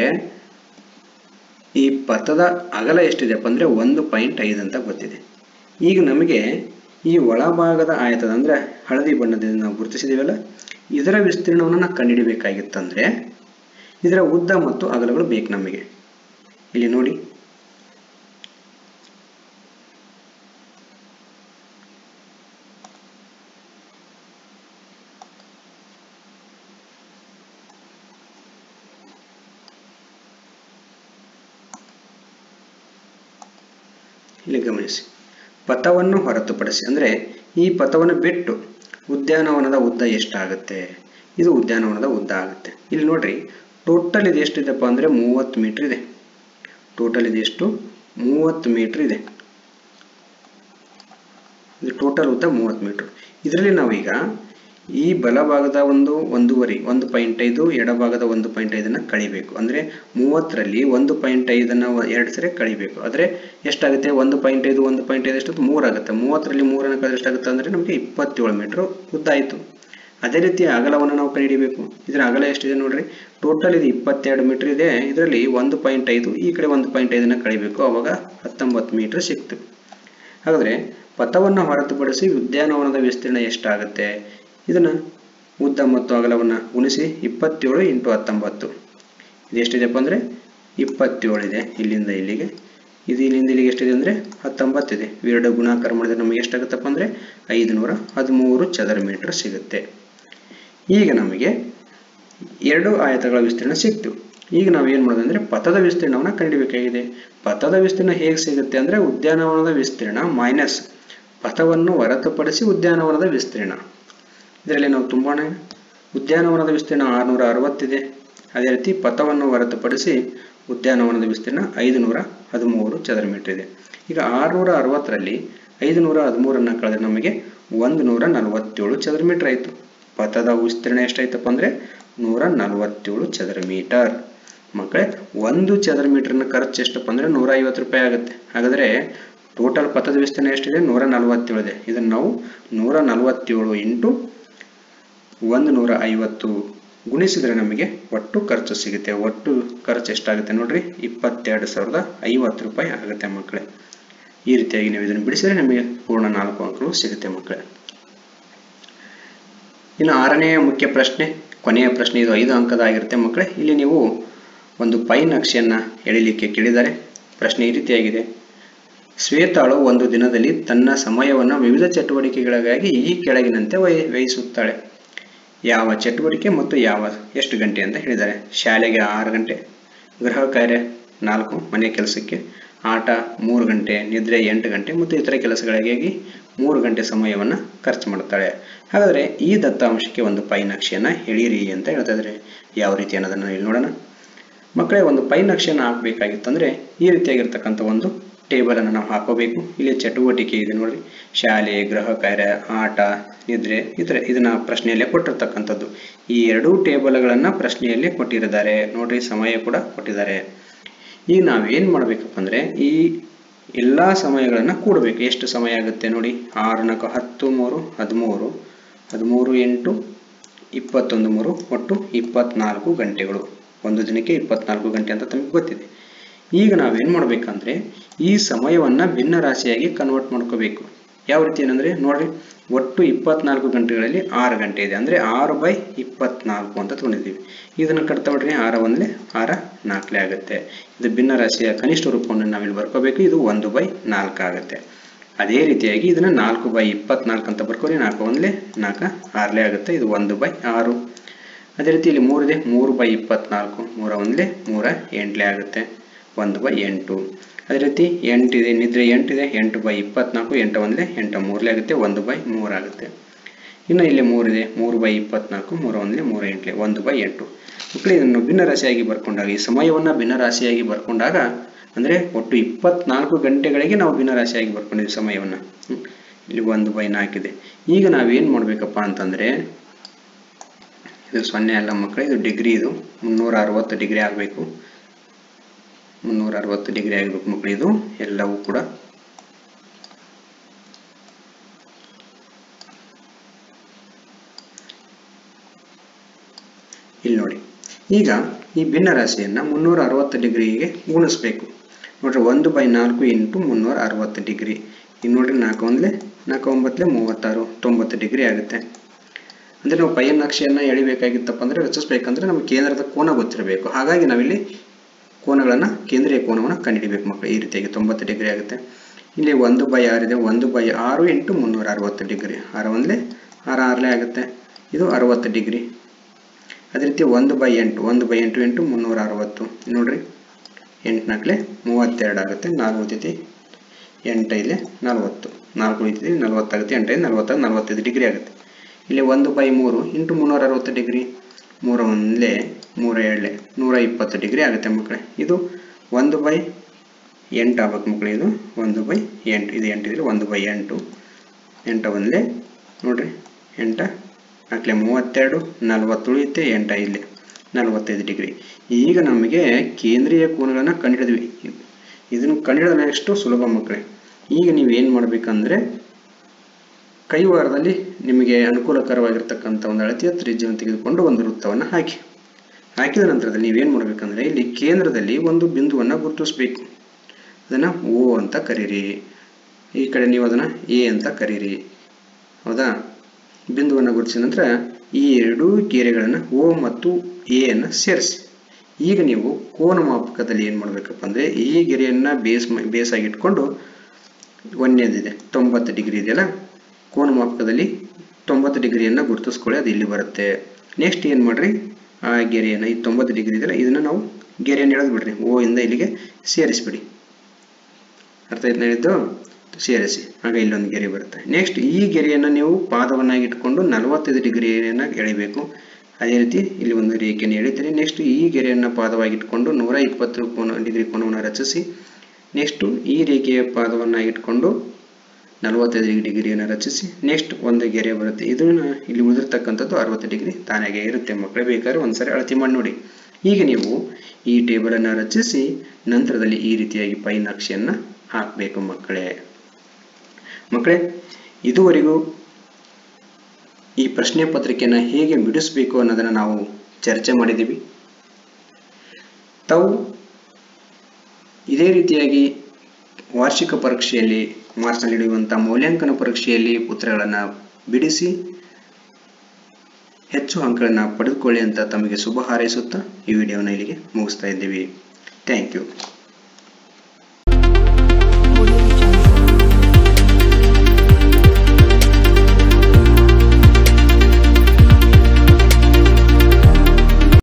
ಈ ಪಥದ ಅಗಲ ಎಷ್ಟಿದೆಪ್ಪ ಅಂದರೆ ಒಂದು ಪಾಯಿಂಟ್ ಐದು ಅಂತ ಗೊತ್ತಿದೆ ಈಗ ನಮಗೆ ಈ ಒಳಭಾಗದ ಆಯತದ ಅಂದರೆ ಹಳದಿ ಬಣ್ಣದಿಂದ ನಾವು ಗುರುತಿಸಿದೀವಲ್ಲ ಇದರ ವಿಸ್ತೀರ್ಣವನ್ನು ನಾವು ಕಂಡುಹಿಡಿಬೇಕಾಗಿತ್ತಂದ್ರೆ ಇದರ ಉದ್ದ ಮತ್ತು ಅಗಲಗಳು ಬೇಕು ನಮಗೆ ಇಲ್ಲಿ ನೋಡಿ ಇಲ್ಲಿ ಗಮನಿಸಿ ಪಥವನ್ನು ಹೊರತುಪಡಿಸಿ ಅಂದರೆ ಈ ಪಥವನ್ನು ಬಿಟ್ಟು ಉದ್ಯಾನವನದ ಉದ್ದ ಎಷ್ಟಾಗುತ್ತೆ ಇದು ಉದ್ಯಾನವನದ ಉದ್ದ ಆಗುತ್ತೆ ಇಲ್ಲಿ ನೋಡ್ರಿ ಟೋಟಲ್ ಇದು ಎಷ್ಟಿದೆಪ್ಪ ಅಂದರೆ ಮೂವತ್ತು ಮೀಟರ್ ಇದೆ ಟೋಟಲ್ ಇದು ಎಷ್ಟು ಮೂವತ್ತು ಮೀಟರ್ ಇದೆ ಇದು ಟೋಟಲ್ ಉದ್ದ ಮೂವತ್ತು ಮೀಟರ್ ಇದರಲ್ಲಿ ನಾವೀಗ ಈ ಬಲಭಾಗದ ಒಂದು ಒಂದೂವರೆ ಒಂದು ಪಾಯಿಂಟ್ ಐದು ಎಡಭಾಗದ ಒಂದು ಪಾಯಿಂಟ್ ಐದನ್ನು ಕಳಿಬೇಕು ಅಂದರೆ ಮೂವತ್ತರಲ್ಲಿ ಒಂದು ಪಾಯಿಂಟ್ ಐದನ್ನು ಎರಡು ಸರಿ ಕಳಿಬೇಕು ಆದರೆ ಎಷ್ಟಾಗುತ್ತೆ ಒಂದು ಪಾಯಿಂಟ್ ಐದು ಒಂದು ಪಾಯಿಂಟ್ ಐದು ಎಷ್ಟಾಗುತ್ತೆ ಮೂರಾಗುತ್ತೆ ಮೂವತ್ತರಲ್ಲಿ ಮೂರನ್ನು ಕಳೆದ್ರೆ ಎಷ್ಟಾಗುತ್ತೆ ಅಂದರೆ ನಮಗೆ ಇಪ್ಪತ್ತೇಳು ಮೀಟ್ರ್ ಉದ್ದ ಆಯಿತು ಅದೇ ರೀತಿ ಅಗಲವನ್ನು ನಾವು ಕಂಡುಹಿಡಿಬೇಕು ಇದರ ಅಗಲ ಎಷ್ಟಿದೆ ನೋಡ್ರಿ ಟೋಟಲ್ ಇದು ಇಪ್ಪತ್ತೆರಡು ಮೀಟರ್ ಇದೆ ಇದರಲ್ಲಿ ಒಂದು ಪಾಯಿಂಟ್ ಐದು ಈ ಕಡೆ ಒಂದು ಪಾಯಿಂಟ್ ಐದನ್ನು ಕಳಿಬೇಕು ಅವಾಗ ಹತ್ತೊಂಬತ್ತು ಮೀಟರ್ ಸಿಕ್ತು ಹಾಗಾದರೆ ಪಥವನ್ನು ಹೊರತುಪಡಿಸಿ ಉದ್ಯಾನವನದ ವಿಸ್ತೀರ್ಣ ಎಷ್ಟಾಗುತ್ತೆ ಇದನ್ನು ಉದ್ದ ಮತ್ತು ಅಗಲವನ್ನು ಗುಣಿಸಿ ಇಪ್ಪತ್ತೇಳು ಇಂಟು ಹತ್ತೊಂಬತ್ತು ಇದು ಎಷ್ಟಿದೆಪ್ಪ ಅಂದರೆ ಇಪ್ಪತ್ತೇಳು ಇದೆ ಇಲ್ಲಿಂದ ಇಲ್ಲಿಗೆ ಇದು ಇಲ್ಲಿಂದ ಇಲ್ಲಿಗೆ ಎಷ್ಟಿದೆ ಅಂದರೆ ಹತ್ತೊಂಬತ್ತಿದೆ ಇವೆರಡು ಗುಣಾಕಾರ ಮಾಡಿದ್ರೆ ನಮಗೆ ಎಷ್ಟಾಗುತ್ತಪ್ಪ ಅಂದರೆ ಐದುನೂರ ಹದಿಮೂರು ಚದರ ಮೀಟರ್ ಸಿಗುತ್ತೆ ಈಗ ನಮಗೆ ಎರಡು ಆಯತಗಳ ವಿಸ್ತೀರ್ಣ ಸಿಕ್ತು ಈಗ ನಾವು ಏನು ಮಾಡೋದು ಅಂದರೆ ಪಥದ ವಿಸ್ತೀರ್ಣವನ್ನು ಕಂಡುಹಿಡಿಯಬೇಕಾಗಿದೆ ಪಥದ ವಿಸ್ತೀರ್ಣ ಹೇಗೆ ಸಿಗುತ್ತೆ ಅಂದರೆ ಉದ್ಯಾನವನದ ವಿಸ್ತೀರ್ಣ ಮೈನಸ್ ಪಥವನ್ನು ಹೊರತುಪಡಿಸಿ ಉದ್ಯಾನವನದ ವಿಸ್ತೀರ್ಣ ಇದರಲ್ಲಿ ನಾವು ತುಂಬಾ ಉದ್ಯಾನವನದ ವಿಸ್ತೀರ್ಣ ಆರುನೂರ ಅರವತ್ತಿದೆ ಅದೇ ರೀತಿ ಪಥವನ್ನು ಹೊರತುಪಡಿಸಿ ಉದ್ಯಾನವನದ ವಿಸ್ತೀರ್ಣ ಐದುನೂರ ಹದಿಮೂರು ಚದರ ಮೀಟರ್ ಇದೆ ಈಗ ಆರುನೂರ ಅರವತ್ತರಲ್ಲಿ ಐದುನೂರ ಹದಿಮೂರನ್ನು ಕಳೆದ್ರೆ ನಮಗೆ ಒಂದು ನೂರ ನಲವತ್ತೇಳು ಚದರ ಮೀಟರ್ ಆಯಿತು ಪಥದ ವಿಸ್ತೀರ್ಣ ಎಷ್ಟಾಯ್ತಪ್ಪ ಅಂದರೆ ನೂರ ನಲವತ್ತೇಳು ಚದರ ಮೀಟರ್ ಮಕ್ಕಳೇ ಒಂದು ಚದರ ಮೀಟರ್ನ ಖರ್ಚು ಎಷ್ಟಪ್ಪ ಅಂದರೆ ನೂರ ಐವತ್ತು ರೂಪಾಯಿ ಆಗುತ್ತೆ ಹಾಗಾದರೆ ಟೋಟಲ್ ಪಥದ ವಿಸ್ತೀರ್ಣ ಎಷ್ಟಿದೆ ನೂರ ನಲವತ್ತೇಳು ಇದೆ ಇದನ್ನು ನಾವು ನೂರ ನಲವತ್ತೇಳು ಇಂಟು ಒಂದು ನೂರ ಐವತ್ತು ಗುಣಿಸಿದರೆ ನಮಗೆ ಒಟ್ಟು ಖರ್ಚು ಸಿಗುತ್ತೆ ಒಟ್ಟು ಖರ್ಚು ಎಷ್ಟಾಗುತ್ತೆ ನೋಡ್ರಿ ಇಪ್ಪತ್ತೆರಡು ಸಾವಿರದ ಐವತ್ತು ರೂಪಾಯಿ ಆಗುತ್ತೆ ಮಕ್ಕಳೇ ಈ ರೀತಿಯಾಗಿ ನೀವು ಇದನ್ನು ಬಿಡಿಸಿದರೆ ನಿಮಗೆ ಪೂರ್ಣ ನಾಲ್ಕು ಅಂಕಗಳು ಸಿಗುತ್ತೆ ಮಕ್ಕಳೇ ಇನ್ನು ಆರನೇ ಮುಖ್ಯ ಪ್ರಶ್ನೆ ಕೊನೆಯ ಪ್ರಶ್ನೆ ಇದು ಐದು ಅಂಕದ ಆಗಿರುತ್ತೆ ಮಕ್ಕಳೇ ಇಲ್ಲಿ ನೀವು ಒಂದು ಪೈ ನಕ್ಷೆಯನ್ನು ಎಳಿಲಿಕ್ಕೆ ಕೇಳಿದ್ದಾರೆ ಪ್ರಶ್ನೆ ಈ ರೀತಿಯಾಗಿದೆ ಶ್ವೇತಾಳು ಒಂದು ದಿನದಲ್ಲಿ ತನ್ನ ಸಮಯವನ್ನು ವಿವಿಧ ಚಟುವಟಿಕೆಗಳಿಗಾಗಿ ಈ ಕೆಳಗಿನಂತೆ ವಹಿ ವ್ಯಯಿಸುತ್ತಾಳೆ ಯಾವ ಚಟುವಟಿಕೆ ಮತ್ತು ಯಾವ ಎಷ್ಟು ಗಂಟೆ ಅಂತ ಹೇಳಿದ್ದಾರೆ ಶಾಲೆಗೆ ಆರು ಗಂಟೆ ಗೃಹ ಕಾರ್ಯ ನಾಲ್ಕು ಮನೆ ಕೆಲಸಕ್ಕೆ ಆಟ ಮೂರು ಗಂಟೆ ನಿದ್ರೆ ಎಂಟು ಗಂಟೆ ಮತ್ತು ಇತರ ಕೆಲಸಗಳಿಗಾಗಿ ಮೂರು ಗಂಟೆ ಸಮಯವನ್ನು ಖರ್ಚು ಮಾಡುತ್ತಾಳೆ ಹಾಗಾದರೆ ಈ ದತ್ತಾಂಶಕ್ಕೆ ಒಂದು ಪೈ ನಕ್ಷೆಯನ್ನು ಎಳೀರಿ ಅಂತ ಹೇಳ್ತಾ ಇದ್ದಾರೆ ಯಾವ ರೀತಿ ಅನ್ನೋದನ್ನು ಇಲ್ಲಿ ನೋಡೋಣ ಮಕ್ಕಳೇ ಒಂದು ಪೈ ನಕ್ಷೆಯನ್ನು ಹಾಕಬೇಕಾಗಿತ್ತಂದ್ರೆ ಈ ರೀತಿಯಾಗಿರ್ತಕ್ಕಂಥ ಒಂದು ಟೇಬಲನ್ನು ನಾವು ಹಾಕೋಬೇಕು ಇಲ್ಲಿ ಚಟುವಟಿಕೆ ಇದೆ ನೋಡಿ ಶಾಲೆ ಗೃಹ ಕಾರ್ಯ ಆಟ ನಿದ್ರೆ ಈ ಥರ ಇದನ್ನ ಪ್ರಶ್ನೆಯಲ್ಲೇ ಕೊಟ್ಟಿರ್ತಕ್ಕಂಥದ್ದು ಈ ಎರಡೂ ಟೇಬಲ್ಗಳನ್ನು ಪ್ರಶ್ನೆಯಲ್ಲೇ ಕೊಟ್ಟಿದ್ದಾರೆ ನೋಡ್ರಿ ಸಮಯ ಕೂಡ ಕೊಟ್ಟಿದ್ದಾರೆ ಈಗ ನಾವೇನು ಮಾಡಬೇಕಪ್ಪ ಅಂದರೆ ಈ ಎಲ್ಲ ಸಮಯಗಳನ್ನು ಕೂಡಬೇಕು ಎಷ್ಟು ಸಮಯ ಆಗುತ್ತೆ ನೋಡಿ ಆರು ನಾಲ್ಕು ಹತ್ತು ಮೂರು ಹದಿಮೂರು ಹದಿಮೂರು ಎಂಟು ಇಪ್ಪತ್ತೊಂದು ಮೂರು ಒಟ್ಟು ಇಪ್ಪತ್ನಾಲ್ಕು ಗಂಟೆಗಳು ಒಂದು ದಿನಕ್ಕೆ ಇಪ್ಪತ್ನಾಲ್ಕು ಗಂಟೆ ಅಂತ ತಮಗೆ ಗೊತ್ತಿದೆ ಈಗ ನಾವೇನು ಮಾಡಬೇಕಂದ್ರೆ ಈ ಸಮಯವನ್ನು ಭಿನ್ನ ರಾಶಿಯಾಗಿ ಕನ್ವರ್ಟ್ ಮಾಡ್ಕೋಬೇಕು ಯಾವ ರೀತಿ ಏನಂದರೆ ನೋಡ್ರಿ ಒಟ್ಟು ಇಪ್ಪತ್ನಾಲ್ಕು ಗಂಟೆಗಳಲ್ಲಿ ಆರು ಗಂಟೆ ಇದೆ ಅಂದರೆ ಆರು ಬೈ ಇಪ್ಪತ್ನಾಲ್ಕು ಅಂತ ತೊಗೊಂಡಿದ್ದೀವಿ ಇದನ್ನು ಕಟ್ತಾ ಬಿಡ್ರಿ ಆರ ಒಂದಲೇ ಆರ ನಾಲ್ಕಲೇ ಆಗುತ್ತೆ ಇದು ಭಿನ್ನ ರಾಶಿಯ ಕನಿಷ್ಠ ರೂಪವನ್ನು ನಾವಿಲ್ಲಿ ಬರ್ಕೋಬೇಕು ಇದು ಒಂದು ಬೈ ನಾಲ್ಕು ಆಗುತ್ತೆ ಅದೇ ರೀತಿಯಾಗಿ ಇದನ್ನು ನಾಲ್ಕು ಬೈ ಇಪ್ಪತ್ನಾಲ್ಕು ಅಂತ ಬರ್ಕೊಳ್ಳಿ ನಾಲ್ಕು ಒಂದಲೇ ನಾಲ್ಕು ಆರಲೇ ಆಗುತ್ತೆ ಇದು ಒಂದು ಬೈ ಆರು ಅದೇ ರೀತಿ ಇಲ್ಲಿ ಮೂರಿದೆ ಮೂರು ಬೈ ಇಪ್ಪತ್ನಾಲ್ಕು ಮೂರ ಒಂದಲೇ ಮೂರ ಎಂಟ್ಲೇ ಆಗುತ್ತೆ ಒಂದು ಬೈ ಎಂಟು ಅದೇ ರೀತಿ ಎಂಟಿದೆ ನಿದ್ರೆ ಎಂಟಿದೆ ಎಂಟು ಬೈ ಇಪ್ಪತ್ನಾಲ್ಕು ಎಂಟು ಒಂದಲೇ ಎಂಟು ಮೂರಲೇ ಆಗುತ್ತೆ ಒಂದು ಬೈ ಮೂರಾಗುತ್ತೆ ಇನ್ನು ಇಲ್ಲಿ ಮೂರಿದೆ ಮೂರು ಬೈ ಇಪ್ಪತ್ನಾಲ್ಕು ಮೂರ ಒಂದಲೇ ಮೂರ ಎಂಟ್ಲೆ ಒಂದು ಬೈ ಎಂಟು ಮಕ್ಕಳು ಇದನ್ನು ಭಿನ್ನ ರಾಶಿಯಾಗಿ ಬರ್ಕೊಂಡಾಗ ಈ ಸಮಯವನ್ನು ಭಿನ್ನ ರಾಶಿಯಾಗಿ ಬರ್ಕೊಂಡಾಗ ಅಂದರೆ ಒಟ್ಟು ಇಪ್ಪತ್ನಾಲ್ಕು ಗಂಟೆಗಳಿಗೆ ನಾವು ಭಿನ್ನ ರಾಶಿಯಾಗಿ ಬರ್ಕೊಂಡಿದ್ವಿ ಸಮಯವನ್ನು ಇಲ್ಲಿ ಒಂದು ಬೈ ನಾಲ್ಕಿದೆ ಈಗ ನಾವೇನು ಮಾಡಬೇಕಪ್ಪ ಅಂತಂದರೆ ಇದು ಸೊನ್ನೆ ಅಲ್ಲ ಮಕ್ಕಳು ಇದು ಡಿಗ್ರಿ ಇದು ಮುನ್ನೂರ ಅರವತ್ತು ಡಿಗ್ರಿ ಆಗಬೇಕು ಮುನ್ನೂರ ಅರವತ್ತು ಡಿಗ್ರಿ ಆಗಬೇಕು ಮಕ್ಕಳು ಇದು ಎಲ್ಲವೂ ಕೂಡ ಇಲ್ಲಿ ನೋಡಿ ಈಗ ಈ ಭಿನ್ನ ರಾಶಿಯನ್ನು ಮುನ್ನೂರ ಅರವತ್ತು ಡಿಗ್ರಿಗೆ ಗುಣಿಸ್ಬೇಕು ನೋಡ್ರಿ ಒಂದು ಬೈ ನಾಲ್ಕು ಇಂಟು ಮುನ್ನೂರ ಅರವತ್ತು ಡಿಗ್ರಿ ಈಗ ನೋಡ್ರಿ ನಾಲ್ಕು ಒಂದಲೇ ನಾಲ್ಕು ಒಂಬತ್ತಲೇ ಮೂವತ್ತಾರು ತೊಂಬತ್ತು ಡಿಗ್ರಿ ಆಗುತ್ತೆ ಅಂದರೆ ನಾವು ಪೈ ನಕ್ಷೆಯನ್ನು ಎಳಿಬೇಕಾಗಿತ್ತಪ್ಪ ಅಂದರೆ ರಚಿಸ್ಬೇಕಂದ್ರೆ ನಮಗೆ ಕೇಂದ್ರದ ಕೋನ ಗೊತ್ತಿರಬೇಕು ಹಾಗಾಗಿ ನಾವಿಲ್ಲಿ ಕೋನಗಳನ್ನು ಕೇಂದ್ರೀಯ ಕೋನವನ್ನು ಕಂಡುಹಿಡಿಬೇಕು ಮಕ್ಕಳು ಈ ರೀತಿಯಾಗಿ ತೊಂಬತ್ತು ಡಿಗ್ರಿ ಆಗುತ್ತೆ ಇಲ್ಲಿ ಒಂದು ಬೈ ಆರಿದೆ ಒಂದು ಬೈ ಆರು ಇಂಟು ಮುನ್ನೂರ ಅರವತ್ತು ಡಿಗ್ರಿ ಆರು ಒಂದಲೇ ಆರು ಆರಲೇ ಆಗುತ್ತೆ ಇದು ಅರವತ್ತು ಡಿಗ್ರಿ ಅದೇ ರೀತಿ ಒಂದು ಬೈ ಎಂಟು ಒಂದು ಬೈ ಎಂಟು ಇಂಟು ಮುನ್ನೂರ ಅರವತ್ತು ನೋಡ್ರಿ ಎಂಟು ನಾಲ್ಕಲೆ ಮೂವತ್ತೆರಡು ಆಗುತ್ತೆ ನಾಲ್ಕು ಉಳಿತೈತಿ ಎಂಟೈಲೆ ನಲವತ್ತು ನಾಲ್ಕು ಉಳಿತೈತಿ ನಲವತ್ತಾಗುತ್ತೆ ಎಂಟೈದು ನಲವತ್ತಾರು ನಲವತ್ತೈದು ಡಿಗ್ರಿ ಆಗುತ್ತೆ ಇಲ್ಲಿ ಒಂದು ಬೈ ಮೂರು ಇಂಟು ಮುನ್ನೂರ ಅರವತ್ತು ಡಿಗ್ರಿ ಮೂರ ಒಂದಲೇ ಮೂರ ಏಳಲೆ ನೂರ ಇಪ್ಪತ್ತು ಡಿಗ್ರಿ ಆಗುತ್ತೆ ಮಕ್ಕಳೇ ಇದು ಒಂದು ಬೈ ಎಂಟು ಆಗ್ಬೇಕು ಮಕ್ಕಳು ಇದು ಒಂದು ಬೈ ಎಂಟು ಇದು ಎಂಟು ಇದ್ರೆ ಒಂದು ಬೈ ಎಂಟು ಎಂಟ ಒಂದಲೇ ನೋಡ್ರಿ ಎಂಟ ನಾಲ್ಕಲೆ ಮೂವತ್ತೆರಡು ನಲ್ವತ್ತು ಉಳಿಯುತ್ತೆ ಎಂಟ ಇಲ್ಲಿ ನಲವತ್ತೈದು ಡಿಗ್ರಿ ಈಗ ನಮಗೆ ಕೇಂದ್ರೀಯ ಕೋನಗಳನ್ನು ಕಂಡುಹಿಡಿದ್ವಿ ಇದನ್ನು ಕಂಡುಹಿಡಿದ್ರೆ ಎಷ್ಟು ಸುಲಭ ಮಕ್ಕಳೇ ಈಗ ನೀವೇನು ಮಾಡಬೇಕಂದ್ರೆ ಕೈವಾರದಲ್ಲಿ ನಿಮಗೆ ಅನುಕೂಲಕರವಾಗಿರ್ತಕ್ಕಂಥ ಒಂದು ಅಳತೆಯ ತ್ರಿಜ್ಯವನ್ನು ತೆಗೆದುಕೊಂಡು ಒಂದು ವೃತ್ತವನ್ನು ಹಾಕಿ ಹಾಕಿದ ನಂತರದಲ್ಲಿ ನೀವೇನು ಮಾಡಬೇಕಂದ್ರೆ ಇಲ್ಲಿ ಕೇಂದ್ರದಲ್ಲಿ ಒಂದು ಬಿಂದುವನ್ನು ಗುರುತಿಸಬೇಕು ಅದನ್ನು ಓ ಅಂತ ಕರೀರಿ ಈ ಕಡೆ ನೀವು ಅದನ್ನು ಎ ಅಂತ ಕರೀರಿ ಹೌದಾ ಬಿಂದುವನ್ನು ಗುರುತಿಸಿದ ನಂತರ ಈ ಎರಡೂ ಗೆರೆಗಳನ್ನು ಓ ಮತ್ತು ಎ ಅನ್ನು ಸೇರಿಸಿ ಈಗ ನೀವು ಕೋನ ಮಾಪಕದಲ್ಲಿ ಏನು ಮಾಡಬೇಕಪ್ಪ ಅಂದರೆ ಈ ಗೆರೆಯನ್ನು ಬೇಸ್ ಬೇಸಾಗಿ ಇಟ್ಕೊಂಡು ಒಂದನೇದಿದೆ ತೊಂಬತ್ತು ಡಿಗ್ರಿ ಇದೆಯಲ್ಲ ಕೋನ ಮಾಪಕದಲ್ಲಿ ತೊಂಬತ್ತು ಡಿಗ್ರಿಯನ್ನು ಗುರುತಿಸ್ಕೊಳ್ಳಿ ಅದು ಇಲ್ಲಿ ಬರುತ್ತೆ ನೆಕ್ಸ್ಟ್ ಏನು ಮಾಡಿರಿ ಆ ಗೆರೆಯನ್ನು ಈ ತೊಂಬತ್ತು ಡಿಗ್ರಿ ಇದೆಯಲ್ಲ ಇದನ್ನು ನಾವು ಗೆರೆಯನ್ನು ಎಳೆದು ಬಿಡ್ರಿ ಓ ಇಂದ ಇಲ್ಲಿಗೆ ಸೇರಿಸ್ಬಿಡಿ ಅರ್ಥ ಆಯ್ತು ಹೇಳಿದ್ದು ಸೇರಿಸಿ ಆಗ ಇಲ್ಲೊಂದು ಗೆರೆ ಬರುತ್ತೆ ನೆಕ್ಸ್ಟ್ ಈ ಗೆರೆಯನ್ನು ನೀವು ಪಾದವನ್ನಾಗಿ ಇಟ್ಕೊಂಡು ನಲವತ್ತೈದು ಡಿಗ್ರಿಯನ್ನು ಎಳಿಬೇಕು ಅದೇ ರೀತಿ ಇಲ್ಲಿ ಒಂದು ರೇಖೆಯನ್ನು ಎಳಿತೀರಿ ನೆಕ್ಸ್ಟ್ ಈ ಗೆರೆಯನ್ನು ಪಾದವಾಗಿ ಇಟ್ಕೊಂಡು ನೂರ ಇಪ್ಪತ್ತು ಕೋನ ಡಿಗ್ರಿ ಕೋನವನ್ನು ರಚಿಸಿ ನೆಕ್ಸ್ಟು ಈ ರೇಖೆಯ ಪಾದವನ್ನು ಇಟ್ಕೊಂಡು ನಲವತ್ತೈದು ಡಿಗ್ರಿಯನ್ನು ರಚಿಸಿ ನೆಕ್ಸ್ಟ್ ಒಂದು ಗೆರೆ ಬರುತ್ತೆ ಇದನ್ನು ಇಲ್ಲಿ ಉಳಿದಿರ್ತಕ್ಕಂಥದ್ದು ಅರವತ್ತು ಡಿಗ್ರಿ ತಾನಾಗೆ ಇರುತ್ತೆ ಮಕ್ಕಳೇ ಬೇಕಾದ್ರೆ ಒಂದ್ಸರಿ ಅಳತೆ ಮಾಡಿ ನೋಡಿ ಈಗ ನೀವು ಈ ಟೇಬಲನ್ನು ರಚಿಸಿ ನಂತರದಲ್ಲಿ ಈ ರೀತಿಯಾಗಿ ಪೈ ನಕ್ಷೆಯನ್ನು ಹಾಕಬೇಕು ಮಕ್ಕಳೇ ಮಕ್ಕಳೇ ಇದುವರೆಗೂ ಈ ಪ್ರಶ್ನೆ ಪತ್ರಿಕೆಯನ್ನು ಹೇಗೆ ಬಿಡಿಸಬೇಕು ಅನ್ನೋದನ್ನು ನಾವು ಚರ್ಚೆ ಮಾಡಿದ್ದೀವಿ ತಾವು ಇದೇ ರೀತಿಯಾಗಿ ವಾರ್ಷಿಕ ಪರೀಕ್ಷೆಯಲ್ಲಿ ಮಾರ್ಚ್ನಲ್ಲಿ ನಡೆಯುವಂಥ ಮೌಲ್ಯಾಂಕನ ಪರೀಕ್ಷೆಯಲ್ಲಿ ಉತ್ತರಗಳನ್ನು ಬಿಡಿಸಿ ಹೆಚ್ಚು ಅಂಕಗಳನ್ನು ಪಡೆದುಕೊಳ್ಳಿ ಅಂತ ತಮಗೆ ಶುಭ ಹಾರೈಸುತ್ತಾ ಈ ವಿಡಿಯೋನ ಇಲ್ಲಿಗೆ ಮುಗಿಸ್ತಾ ಇದ್ದೀವಿ ಥ್ಯಾಂಕ್ ಯು Audio